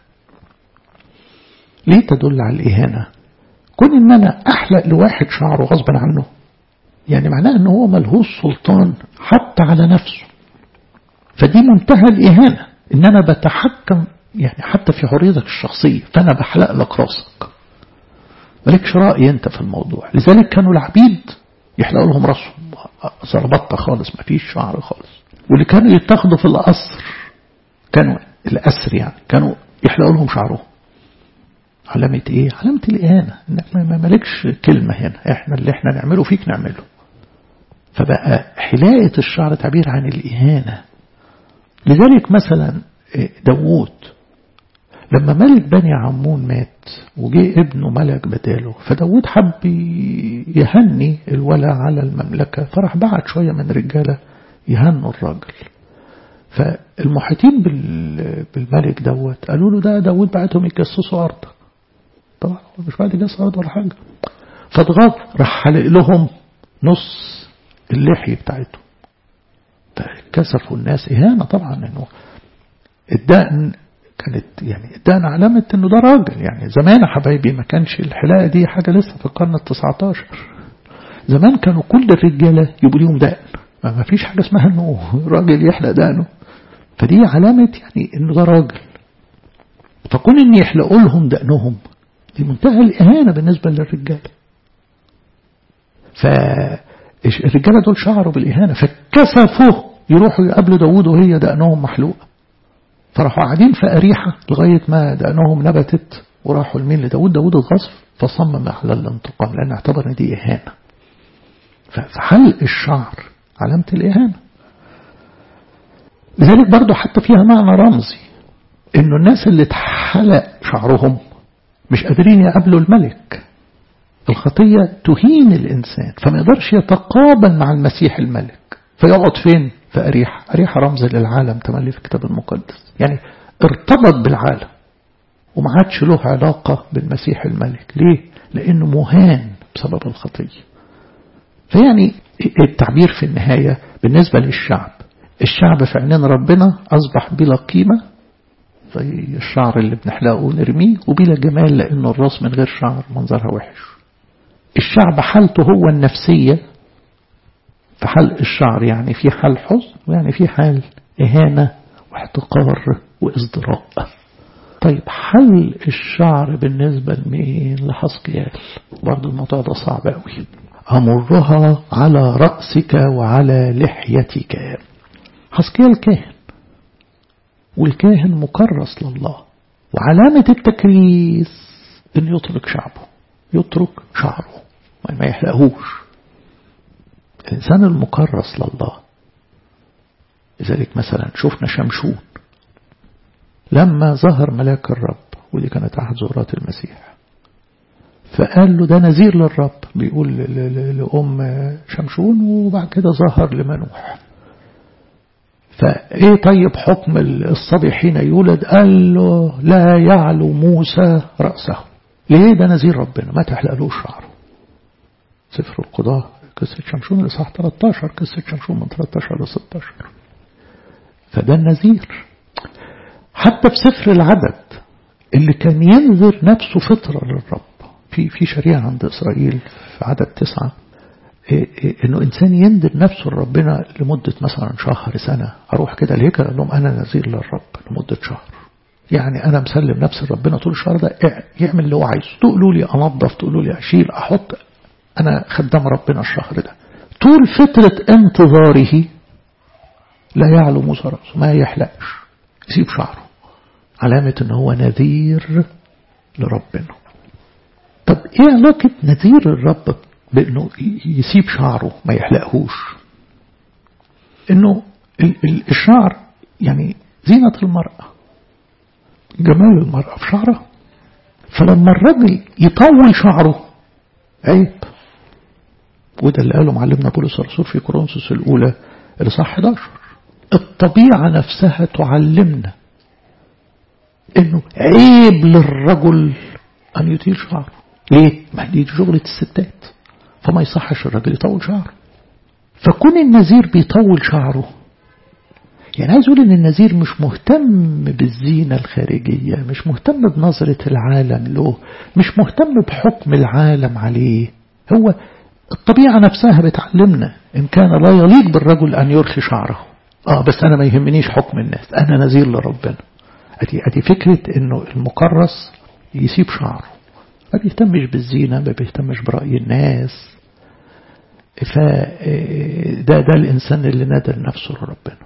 ليه تدل على الإهانة كون إن أنا أحلق لواحد شعره غصبا عنه يعني معناه أنه هو ملهوش سلطان حتى على نفسه فدي منتهى الإهانة إن أنا بتحكم يعني حتى في حريتك الشخصية فأنا بحلق لك راسك مالكش رأي أنت في الموضوع لذلك كانوا العبيد يحلقوا لهم راسهم زربطة خالص ما فيش شعر خالص واللي كانوا يتاخدوا في القصر كانوا الأسر يعني كانوا يحلقوا لهم شعرهم علامة ايه علامة الإهانة انك ما مالكش كلمة هنا احنا اللي احنا نعمله فيك نعمله فبقى حلاقة الشعر تعبير عن الإهانة لذلك مثلا داوود لما ملك بني عمون مات وجه ابنه ملك بداله فداود حب يهني الولا على المملكة فراح بعت شوية من رجالة يهنوا الراجل فالمحيطين بالملك دوت قالوا له ده داود بعتهم يجسسوا أرضك طبعا مش بعد يجسس أرض ولا حاجة فاتغاظ راح حلق لهم نص اللحية بتاعتهم فكسفوا الناس إهانة طبعا إنه الدقن كانت يعني الدقن علامة إنه ده راجل يعني زمان يا حبايبي ما كانش الحلاقة دي حاجة لسه في القرن التسعة عشر زمان كانوا كل الرجالة يبقوا ليهم دقن ما فيش حاجة اسمها إنه راجل يحلق دقنه فدي علامة يعني إنه ده راجل فكون إن يحلقوا لهم دقنهم دي منتهى الإهانة بالنسبة للرجال فالرجالة دول شعروا بالإهانة فكسفوا يروحوا يقابلوا داوود وهي دقنهم محلوقة فراحوا قاعدين في أريحة لغاية ما دقنهم نبتت وراحوا لمين لداود داود الغصف فصمم على الانتقام لأن اعتبر ان دي إهانة فحلق الشعر علامة الإهانة لذلك برضو حتى فيها معنى رمزي انه الناس اللي اتحلق شعرهم مش قادرين يقابلوا الملك الخطية تهين الإنسان فما يقدرش يتقابل مع المسيح الملك فيقعد فين في أريحة أريحة رمز للعالم تملي في الكتاب المقدس يعني ارتبط بالعالم وما عادش له علاقة بالمسيح الملك ليه؟ لأنه مهان بسبب الخطية فيعني التعبير في النهاية بالنسبة للشعب الشعب في عينين ربنا أصبح بلا قيمة زي الشعر اللي بنحلقه نرميه وبلا جمال لأنه الراس من غير شعر منظرها وحش الشعب حالته هو النفسية في حلق الشعر يعني في حال حزن ويعني في حال إهانة واحتقار وإصدراء طيب حل الشعر بالنسبة لمين لحسقيال برضو الموضوع ده صعب قوي أمرها على رأسك وعلى لحيتك حسقيال كاهن والكاهن مكرس لله وعلامة التكريس أن يترك شعبه يترك شعره ما يحلقهوش الإنسان المكرس لله لذلك مثلا شفنا شمشون لما ظهر ملاك الرب ودي كانت أحد زورات المسيح فقال له ده نذير للرب بيقول لأم شمشون وبعد كده ظهر لمنوح فايه طيب حكم الصبي حين يولد قال له لا يعلو موسى رأسه ليه ده نذير ربنا ما تحلقلوش شعره سفر القضاء قصة شمشون الإصحاح 13 قصة شمشون من 13 ل 16 فده النذير حتى في سفر العدد اللي كان ينذر نفسه فطرة للرب في في شريعة عند إسرائيل في عدد تسعة إنه إنسان ينذر نفسه لربنا لمدة مثلا شهر سنة أروح كده الهيكل أقول لهم أنا نذير للرب لمدة شهر يعني أنا مسلم نفسي لربنا طول الشهر ده يعمل اللي هو عايزه تقولوا لي أنظف تقولوا لي أشيل أحط أنا خدام ربنا الشهر ده طول فترة انتظاره لا يعلو موسى رأسه ما يحلقش يسيب شعره علامة ان هو نذير لربنا طب ايه علاقة نذير الرب بانه يسيب شعره ما يحلقهوش انه الشعر يعني زينة المرأة جمال المرأة في شعرها فلما الرجل يطول شعره عيب وده اللي قاله معلمنا بولس الرسول في كورنثوس الأولى الإصحاح 11 الطبيعة نفسها تعلمنا إنه عيب للرجل أن يطيل شعره ليه؟ ما دي شغلة الستات فما يصحش الراجل يطول شعره فكون النذير بيطول شعره يعني عايز اقول ان النذير مش مهتم بالزينة الخارجية مش مهتم بنظرة العالم له مش مهتم بحكم العالم عليه هو الطبيعة نفسها بتعلمنا إن كان لا يليق بالرجل أن يرخي شعره آه بس أنا ما يهمنيش حكم الناس أنا نذير لربنا أدي, أدي فكرة إنه المكرس يسيب شعره ما بيهتمش بالزينة ما بيهتمش برأي الناس فده ده الإنسان اللي نادر نفسه لربنا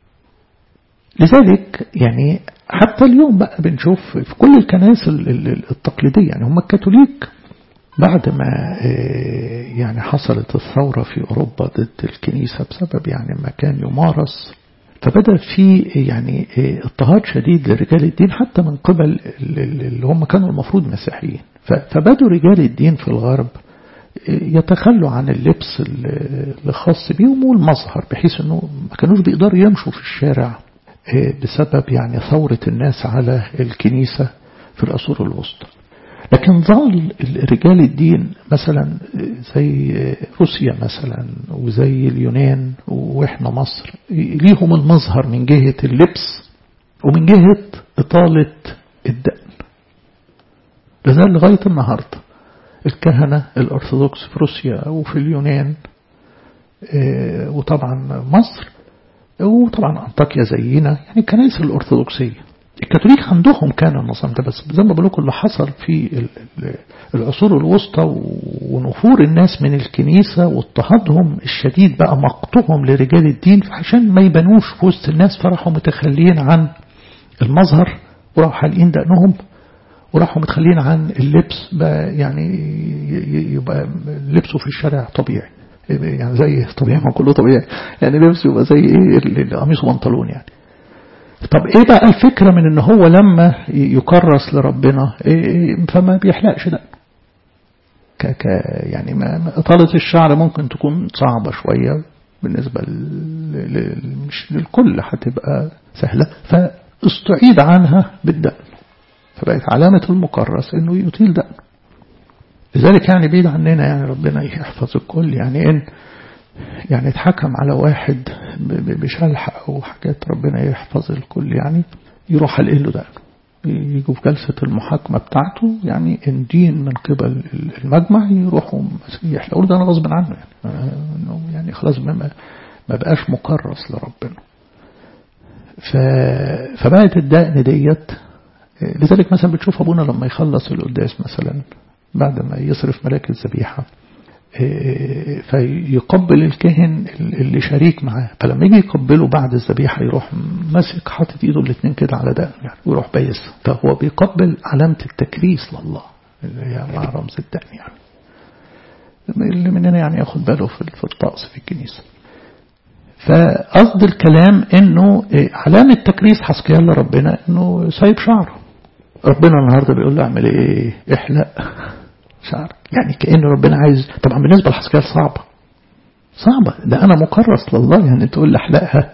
لذلك يعني حتى اليوم بقى بنشوف في كل الكنائس التقليدية يعني هم الكاثوليك بعد ما يعني حصلت الثورة في أوروبا ضد الكنيسة بسبب يعني ما كان يمارس فبدأ في يعني اضطهاد شديد لرجال الدين حتى من قبل اللي هم كانوا المفروض مسيحيين فبدوا رجال الدين في الغرب يتخلوا عن اللبس الخاص بيهم والمظهر بحيث انه ما كانوش بيقدروا يمشوا في الشارع بسبب يعني ثورة الناس على الكنيسة في العصور الوسطى لكن ظل رجال الدين مثلا زي روسيا مثلا وزي اليونان واحنا مصر ليهم المظهر من جهة اللبس ومن جهة إطالة الدقن لذلك لغاية النهاردة الكهنة الأرثوذكس في روسيا وفي اليونان وطبعا مصر وطبعا أنطاكيا زينا يعني الكنائس الأرثوذكسية الكاثوليك عندهم كان النظام ده بس زي ما بقول لكم اللي حصل في العصور الوسطى ونفور الناس من الكنيسة واضطهادهم الشديد بقى مقطهم لرجال الدين عشان ما يبانوش في وسط الناس فراحوا متخليين عن المظهر وراحوا حالقين دقنهم وراحوا متخلين عن اللبس بقى يعني يبقى لبسه في الشارع طبيعي يعني زي طبيعي ما كله طبيعي يعني لبسه يبقى زي ايه قميص وبنطلون يعني طب ايه بقى الفكرة من ان هو لما يكرس لربنا إيه فما بيحلقش ده ك ك يعني ما إطالة الشعر ممكن تكون صعبة شوية بالنسبة ل... مش للكل هتبقى سهلة فاستعيد عنها بالدقن فبقت علامة المكرس انه يطيل دقن لذلك يعني بعيد عننا يعني ربنا يحفظ الكل يعني ان يعني اتحكم على واحد بشلح أو حاجات ربنا يحفظ الكل يعني يروح حلق له دقنه يجوا في جلسة المحاكمة بتاعته يعني إن دين من قبل المجمع يروحوا يحلقوا له ده أنا غصب عنه يعني يعني خلاص ما, ما بقاش مكرس لربنا ف فبقت الدقن ديت لذلك مثلا بتشوف أبونا لما يخلص القداس مثلا بعد ما يصرف ملاك الذبيحة فيقبل الكاهن اللي شريك معاه فلما يجي يقبله بعد الذبيحة يروح ماسك حاطط ايده الاثنين كده على دقن يعني ويروح بايس فهو بيقبل علامة التكريس لله اللي هي مع رمز الدقن يعني اللي مننا يعني ياخد باله في الطقس في الكنيسة فقصد الكلام انه علامة تكريس حسكيال لربنا انه سايب شعره ربنا النهارده بيقول له اعمل ايه احلق شعر يعني كأن ربنا عايز طبعا بالنسبة لحسكال صعبة صعبة ده أنا مكرس لله يعني تقول لي احلقها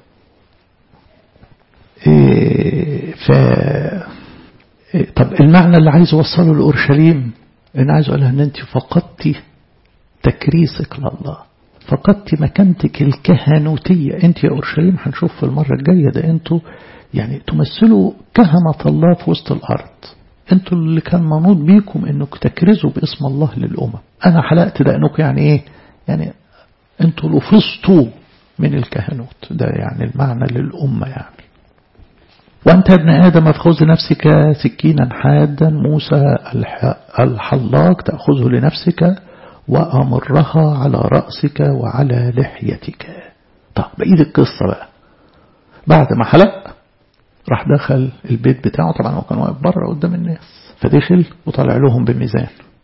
إيه ف إيه طب المعنى اللي عايز أوصله لأورشليم أنا عايز أقولها أن أنت فقدتي تكريسك لله فقدتي مكانتك الكهنوتية أنت يا أورشليم هنشوف في المرة الجاية ده أنتوا يعني تمثلوا كهنة الله في وسط الأرض انتوا اللي كان منوط بيكم انك تكرزوا باسم الله للأمم انا حلقت دقنكم يعني ايه يعني انتوا لفظتوا من الكهنوت ده يعني المعنى للأمة يعني وأنت ابن آدم أخذ لنفسك سكينا حادا موسى الحلاق تأخذه لنفسك وأمرها على رأسك وعلى لحيتك طب بقية القصة بقى بعد ما حلق راح دخل البيت بتاعه طبعا هو كان واقف بره قدام الناس فدخل وطلع لهم بميزان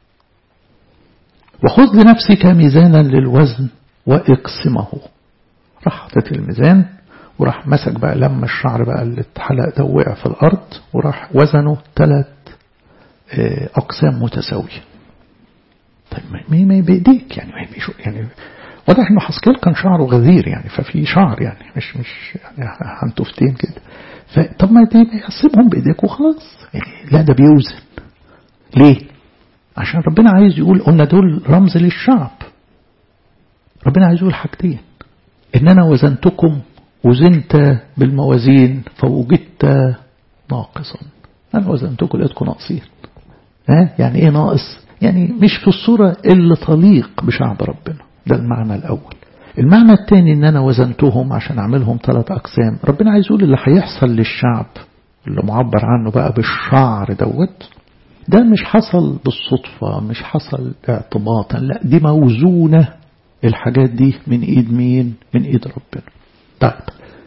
وخذ لنفسك ميزانا للوزن واقسمه راح حطيت الميزان وراح مسك بقى لما الشعر بقى اللي اتحلق ده وقع في الأرض وراح وزنه ثلاث أقسام متساوية طيب ما ما بإيديك يعني يعني واضح إنه حسكيل كان شعره غزير يعني ففي شعر يعني مش مش يعني هنتفتين كده فطب ما دي يقسمهم بإيديك وخلاص يعني لا ده بيوزن ليه؟ عشان ربنا عايز يقول قلنا دول رمز للشعب ربنا عايز يقول حاجتين إن أنا وزنتكم وزنت بالموازين فوجدت ناقصا أنا وزنتكم لقيتكم ناقصين ها يعني إيه ناقص يعني مش في الصورة اللي تليق بشعب ربنا ده المعنى الأول المعنى الثاني إن أنا وزنتهم عشان أعملهم ثلاث أقسام ربنا عايز يقول اللي هيحصل للشعب اللي معبر عنه بقى بالشعر دوت ده مش حصل بالصدفة مش حصل اعتباطا لا دي موزونة الحاجات دي من ايد مين من ايد ربنا طيب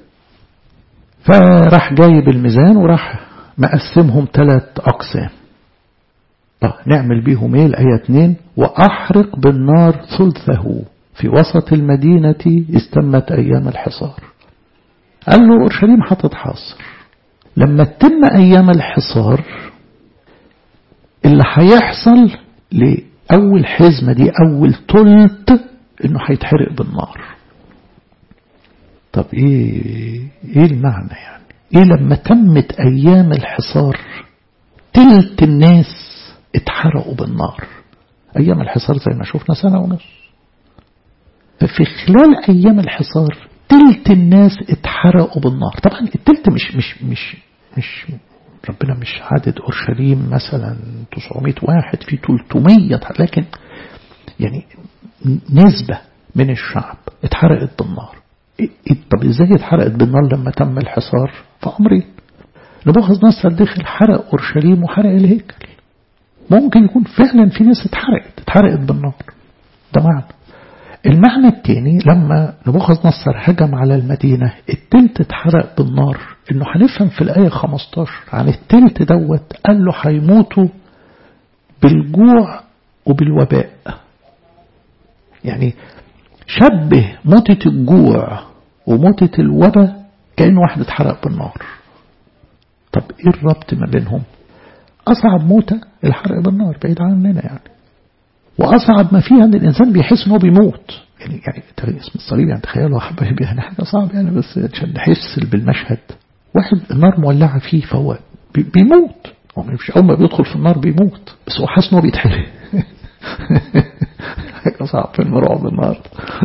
فراح جايب الميزان وراح مقسمهم ثلاث أقسام طيب نعمل بيهم ايه الآية 2 وأحرق بالنار ثلثه في وسط المدينة استمت أيام الحصار قال له أورشليم هتتحاصر لما تتم أيام الحصار اللي هيحصل لأول حزمة دي أول تلت إنه هيتحرق بالنار طب إيه إيه المعنى يعني إيه لما تمت أيام الحصار تلت الناس اتحرقوا بالنار أيام الحصار زي ما شفنا سنة ونص ففي خلال أيام الحصار تلت الناس اتحرقوا بالنار طبعا التلت مش مش مش مش ربنا مش عدد أورشليم مثلا 900 واحد في 300 لكن يعني نسبة من الشعب اتحرقت بالنار طب ازاي اتحرقت بالنار لما تم الحصار فأمرين نبوخذ نصر دخل حرق أورشليم وحرق الهيكل ممكن يكون فعلا في ناس اتحرقت اتحرقت بالنار ده معنى المعنى الثاني لما نبوخذ نصر هجم على المدينة التلت اتحرق بالنار انه هنفهم في الآية 15 عن التلت دوت قال له هيموتوا بالجوع وبالوباء يعني شبه موتة الجوع وموتة الوباء كأن واحد اتحرق بالنار طب ايه الربط ما بينهم أصعب موتة الحرق بالنار بعيد عننا يعني وأصعب ما فيها أن الإنسان بيحس أنه بيموت يعني يعني اسم الصليب يعني تخيلوا حبايبي يعني حاجة صعب يعني بس عشان نحس بالمشهد واحد النار مولعة فيه فهو بيموت هو مش أول ما بيدخل في النار بيموت بس هو حاسس أنه بيتحرق حاجة صعب في المرعب النار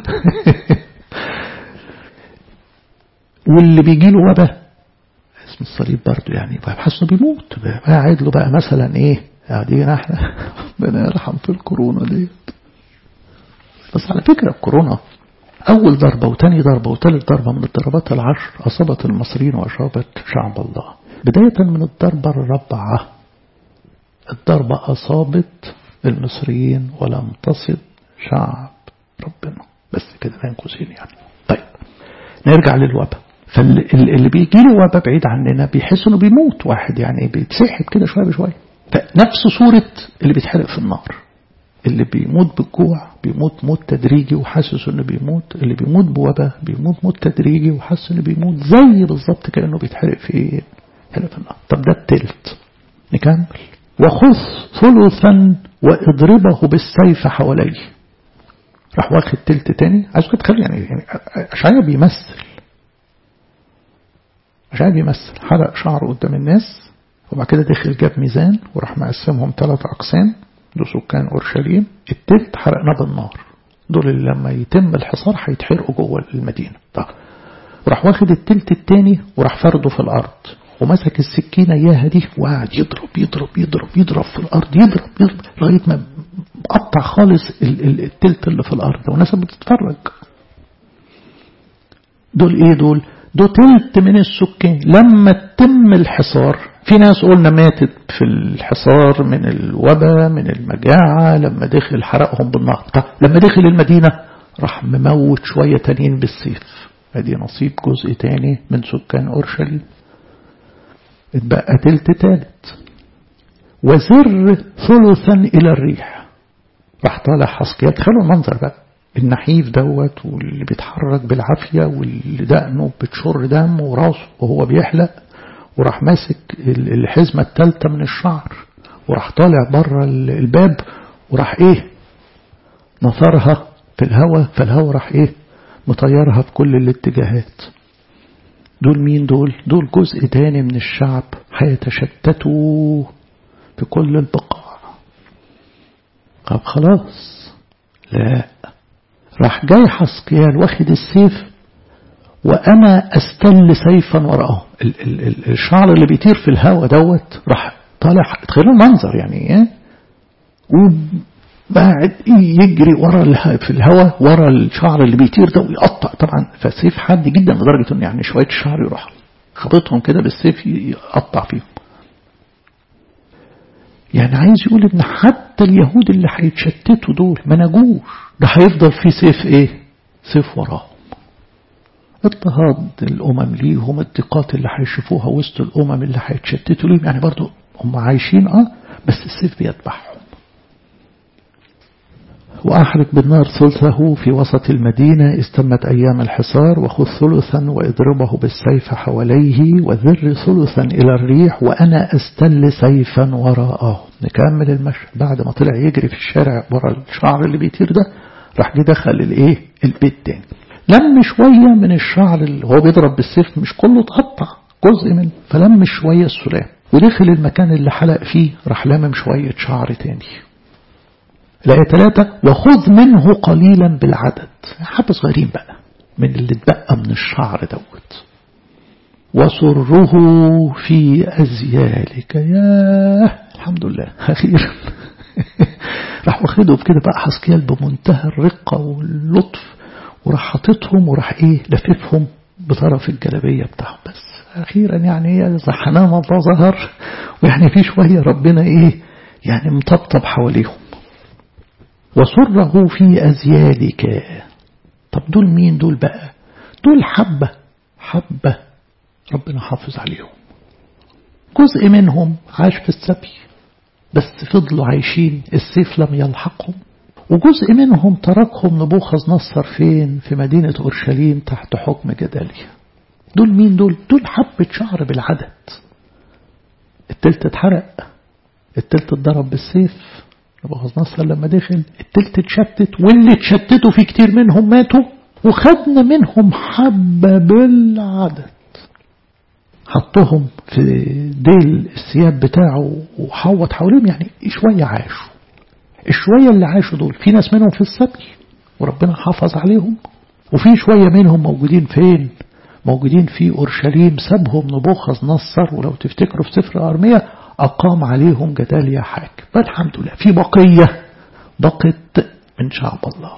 واللي بيجي له وباء اسم الصليب برضه يعني حاسس انه بيموت قاعد له بقى مثلا ايه قاعدين احنا ربنا يرحم في الكورونا دي بس على فكرة الكورونا أول ضربة وتاني ضربة وتالت ضربة من الضربات العشر أصابت المصريين وأصابت شعب الله بداية من الضربة الرابعة الضربة أصابت المصريين ولم تصب شعب ربنا بس كده بين قوسين يعني طيب نرجع للوباء فاللي بيجي له وباء بعيد عننا بيحس انه بيموت واحد يعني بيتسحب كده شويه بشويه فنفس صورة اللي بيتحرق في النار اللي بيموت بالجوع بيموت موت تدريجي وحاسس انه بيموت اللي بيموت بوباء بيموت موت تدريجي وحاسس انه بيموت زي بالظبط كانه بيتحرق في حرق في النار طب ده التلت نكمل وخذ ثلثا واضربه بالسيف حواليه راح واخد تلت تاني عايز كده تخلي يعني, يعني اشعيا بيمثل اشعيا بيمثل حرق شعره قدام الناس وبعد كده دخل جاب ميزان وراح مقسمهم ثلاث أقسام دول سكان أورشليم التلت حرقنا بالنار دول اللي لما يتم الحصار هيتحرقوا جوه المدينة طب وراح واخد التلت التاني وراح فرده في الأرض ومسك السكينة إياها دي وقعد يضرب يضرب يضرب يضرب في الأرض يضرب يضرب لغاية ما قطع خالص التلت اللي في الأرض والناس بتتفرج دول إيه دول دول تلت من السكان لما تم الحصار في ناس قلنا ماتت في الحصار من الوباء من المجاعة لما دخل حرقهم بالنار طب لما دخل المدينة راح مموت شوية تانيين بالسيف ادي نصيب جزء تاني من سكان أورشليم اتبقى تلت تالت وزر ثلثا إلى الريح راح طالع حسقيال تخيلوا المنظر بقى النحيف دوت واللي بيتحرك بالعافية واللي دقنه بتشر دم وراسه وهو بيحلق وراح ماسك الحزمة التالتة من الشعر وراح طالع بره الباب وراح ايه نثرها في الهواء فالهواء راح ايه مطيرها في كل الاتجاهات دول مين دول دول جزء تاني من الشعب هيتشتتوا في كل البقاع طب خلاص لا راح جاي حسقيال واخد السيف وانا استل سيفا وراءه ال ال ال الشعر اللي بيطير في الهواء دوت راح طالع تخيلوا المنظر يعني ايه وبعد يجري ورا في الهواء ورا الشعر اللي بيطير ده ويقطع طبعا فسيف حاد جدا لدرجه ان يعني شويه الشعر يروح خبطهم كده بالسيف يقطع فيهم يعني عايز يقول ان حتى اليهود اللي هيتشتتوا دول ما نجوش ده هيفضل في سيف ايه سيف وراهم اضطهاد الامم ليهم الضيقات اللي هيشوفوها وسط الامم اللي هيتشتتوا ليهم يعني برضو هم عايشين اه بس السيف بيتبعهم وأحرق بالنار ثلثه في وسط المدينة استمت أيام الحصار وخذ ثلثا وإضربه بالسيف حواليه وذر ثلثا إلى الريح وأنا أستل سيفا وراءه نكمل المشهد بعد ما طلع يجري في الشارع ورا الشعر اللي بيطير ده راح جه دخل الايه البيت تاني لم شوية من الشعر اللي هو بيضرب بالسيف مش كله اتقطع جزء منه فلم شوية السلام ودخل المكان اللي حلق فيه راح لامم شوية شعر تاني الآية ثلاثة وخذ منه قليلا بالعدد حبة صغيرين بقى من اللي اتبقى من الشعر دوت وسره في أزيالك يا الحمد لله أخيرا راح واخده بكده بقى حسكيال بمنتهى الرقة واللطف وراح حاططهم وراح ايه لففهم بطرف الجلبية بتاعهم بس أخيرا يعني ايه حنان الله ظهر ويعني في شوية ربنا ايه يعني مطبطب حواليهم وسره في أزيالك طب دول مين دول بقى دول حبة حبة ربنا حافظ عليهم جزء منهم عاش في السبي بس فضلوا عايشين السيف لم يلحقهم وجزء منهم تركهم نبوخذ نصر فين في مدينة أورشليم تحت حكم جداليا دول مين دول دول حبة شعر بالعدد التلت اتحرق التلت اتضرب بالسيف نبوخذ نصر لما دخل التلت اتشتت واللي اتشتتوا في كتير منهم ماتوا وخدنا منهم حبة بالعدد حطهم في ديل الثياب بتاعه وحوط حواليهم يعني شوية عاشوا الشوية اللي عاشوا دول في ناس منهم في السبي وربنا حافظ عليهم وفي شوية منهم موجودين فين موجودين في أورشليم سابهم نبوخذ نصر ولو تفتكروا في سفر أرمية أقام عليهم جداليا حاكم فالحمد لله في بقية بقت من شعب الله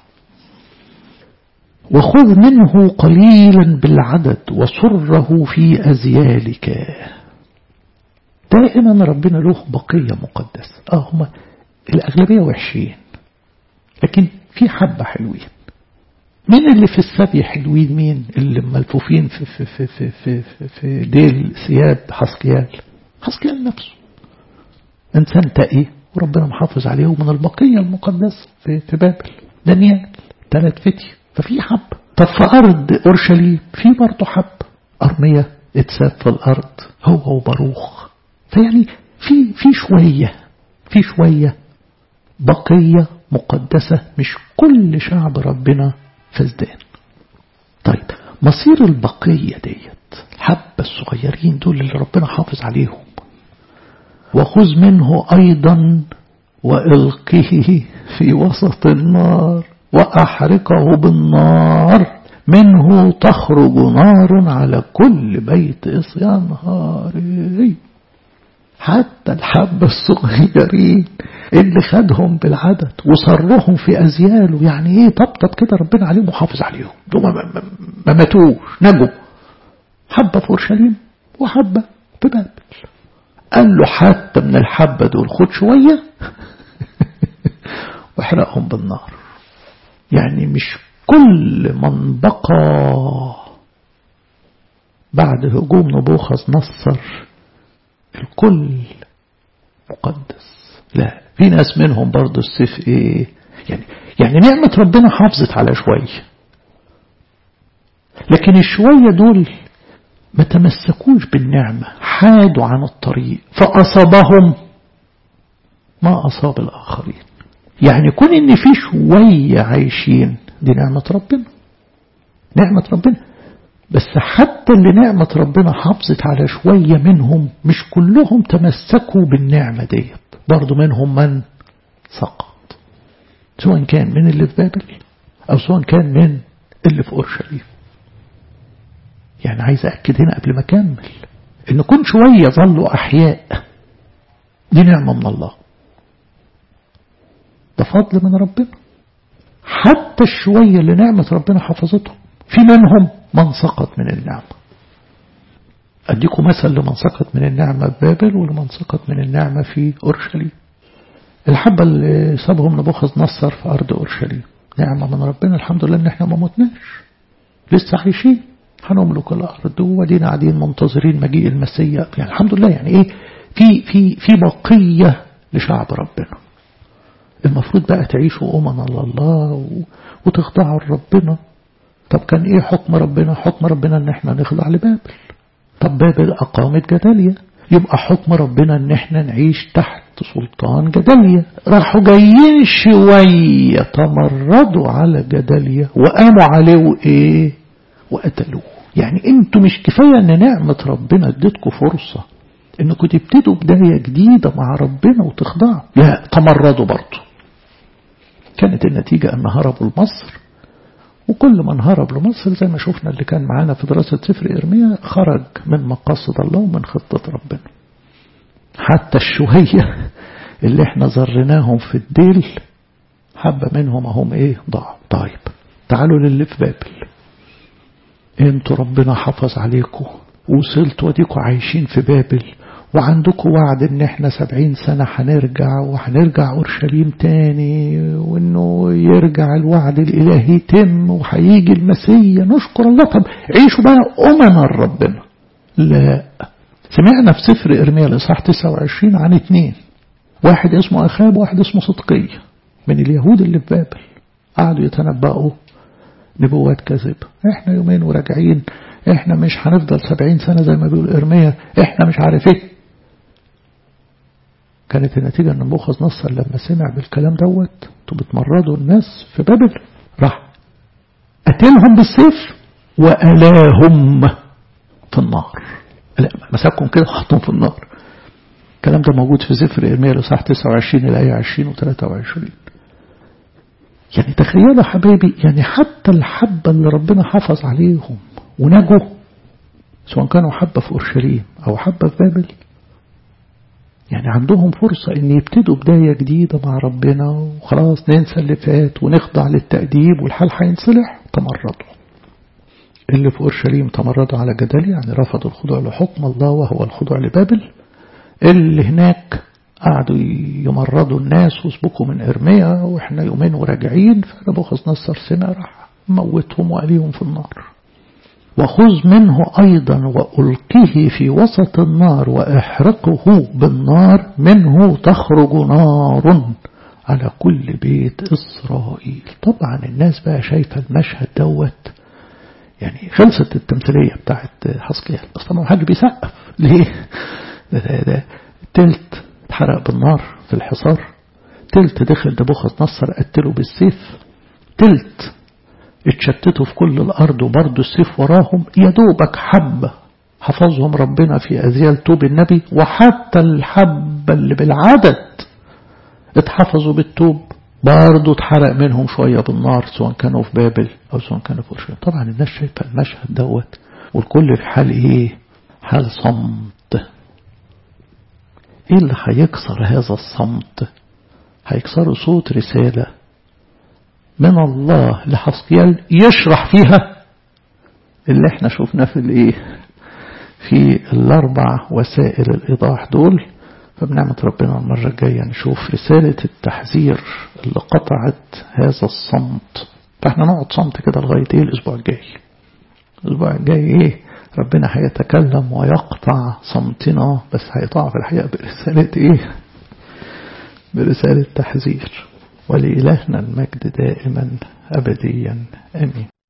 وخذ منه قليلا بالعدد وسره في أزيالك دائما ربنا له بقية مقدسة اه هم الأغلبية وحشين لكن في حبة حلوين مين اللي في السبي حلوين مين اللي ملفوفين في, في, في, في, في, في, في ديل ثياب حسقيال حسقيال نفسه إنسان تقي وربنا محافظ عليه من البقية المقدسة في, في بابل دانيال ثلاث فتي ففي حب طب في أرض أورشليم في برضه حب أرمية اتساب في الأرض هو وباروخ فيعني في في شوية في شوية بقية مقدسة مش كل شعب ربنا فزدان طيب مصير البقية ديت الحبة الصغيرين دول اللي ربنا حافظ عليهم وخذ منه أيضا وإلقه في وسط النار وأحرقه بالنار منه تخرج نار على كل بيت يا نهاري حتى الحبة الصغيرين اللي خدهم بالعدد وصرهم في أزياله يعني ايه طبطب كده ربنا عليهم وحافظ عليهم دول ما, ما ماتوش نجوا حبة في أورشليم وحبة في بابل قال له حتى من الحبة دول خد شوية واحرقهم بالنار يعني مش كل من بقى بعد هجوم نبوخذ نصر الكل مقدس لا في ناس منهم برضو السيف ايه يعني يعني نعمة ربنا حافظت على شوية لكن الشوية دول ما تمسكوش بالنعمة حادوا عن الطريق فأصابهم ما أصاب الآخرين يعني كون إن في شوية عايشين دي نعمة ربنا نعمة ربنا بس حتى اللي نعمة ربنا حافظت على شوية منهم مش كلهم تمسكوا بالنعمة ديت برضو منهم من سقط سواء كان من اللي في بابل أو سواء كان من اللي في أورشليم يعني عايز أكد هنا قبل ما أكمل إن كل شوية ظلوا أحياء دي نعمة من الله ده فضل من ربنا حتى الشوية اللي نعمة ربنا حفظتهم في منهم من سقط من النعمة أديكم مثل لمن سقط من النعمة في بابل ولمن سقط من النعمة في أورشليم الحبة اللي سابهم نبوخذ نصر في أرض أورشليم نعمة من ربنا الحمد لله إن إحنا ما متناش لسه عايشين هنملك الأرض وادينا قاعدين منتظرين مجيء المسيح يعني الحمد لله يعني إيه في في في بقية لشعب ربنا المفروض بقى تعيشوا أمنا الله وتخضعوا لربنا طب كان إيه حكم ربنا حكم ربنا إن إحنا نخضع لبابل طب بابل أقامت جدالية يبقى حكم ربنا إن إحنا نعيش تحت سلطان جدالية راحوا جايين شوية تمردوا على جدالية وقاموا عليه وإيه وقتلوه يعني انتوا مش كفاية ان نعمة ربنا اديتكم فرصة انكم تبتدوا بداية جديدة مع ربنا وتخضعوا لا تمردوا برضه كانت النتيجة ان هربوا لمصر وكل من هرب لمصر زي ما شفنا اللي كان معانا في دراسة سفر إرميا خرج من مقاصد الله ومن خطة ربنا حتى الشوية اللي احنا زرناهم في الديل حبة منهم هم ايه ضاعوا طيب تعالوا للي في بابل انتوا ربنا حفظ عليكم وصلتوا وديكوا عايشين في بابل وعندكم وعد ان احنا سبعين سنة هنرجع وهنرجع اورشليم تاني وانه يرجع الوعد الالهي يتم وهيجي المسيح نشكر الله طب عيشوا بقى امنا ربنا لا سمعنا في سفر ارميا الاصحاح 29 عن اتنين واحد اسمه اخاب وواحد اسمه صدقية من اليهود اللي في بابل قعدوا يتنبأوا نبوات كذبة احنا يومين وراجعين احنا مش هنفضل سبعين سنة زي ما بيقول ارميا احنا مش عارف ايه كانت النتيجة ان نبوخذ نصر لما سمع بالكلام دوت انتوا بتمرضوا الناس في بابل راح قتلهم بالسيف وألاهم في النار لا مسكهم كده وحطهم في النار الكلام ده موجود في سفر إرميا الإصحاح 29 الآية 20 و 23 يعني تخيلوا حبايبي يعني حتى الحبة اللي ربنا حفظ عليهم ونجوا سواء كانوا حبة في أورشليم أو حبة في بابل يعني عندهم فرصة ان يبتدوا بداية جديدة مع ربنا وخلاص ننسى اللي فات ونخضع للتأديب والحال هينصلح تمردوا اللي في أورشليم تمردوا على جدال يعني رفضوا الخضوع لحكم الله وهو الخضوع لبابل اللي هناك قعدوا يمرضوا الناس واسبقوا من إرميا وإحنا يومين وراجعين فنبوخذ نصر سمع راح موتهم وقليهم في النار وخذ منه أيضا وألقه في وسط النار وأحرقه بالنار منه تخرج نار على كل بيت إسرائيل طبعا الناس بقى شايفة المشهد دوت يعني خلصت التمثيلية بتاعت حسكيال بس طبعا حاجة بيسقف ليه ده, ده, ده تلت اتحرق بالنار في الحصار تلت دخل نبوخذ نصر قتله بالسيف تلت اتشتتوا في كل الأرض وبرضه السيف وراهم يا دوبك حبة حفظهم ربنا في أذيال توب النبي وحتى الحبة اللي بالعدد اتحفظوا بالتوب برضه اتحرق منهم شوية بالنار سواء كانوا في بابل أو سواء كانوا في أورشليم طبعا الناس شايفة المشهد دوت والكل في حال إيه حال صمت إيه اللي هيكسر هذا الصمت هيكسروا صوت رسالة من الله لحسقيال يشرح فيها اللي احنا شفناه في الايه في الاربع وسائل الايضاح دول فبنعمة ربنا المرة الجاية نشوف رسالة التحذير اللي قطعت هذا الصمت فاحنا نقعد صمت كده لغاية ايه الاسبوع الجاي الاسبوع الجاي ايه ربنا هيتكلم ويقطع صمتنا بس هيقطع في الحقيقة برسالة ايه برسالة تحذير ولإلهنا المجد دائما أبديا آمين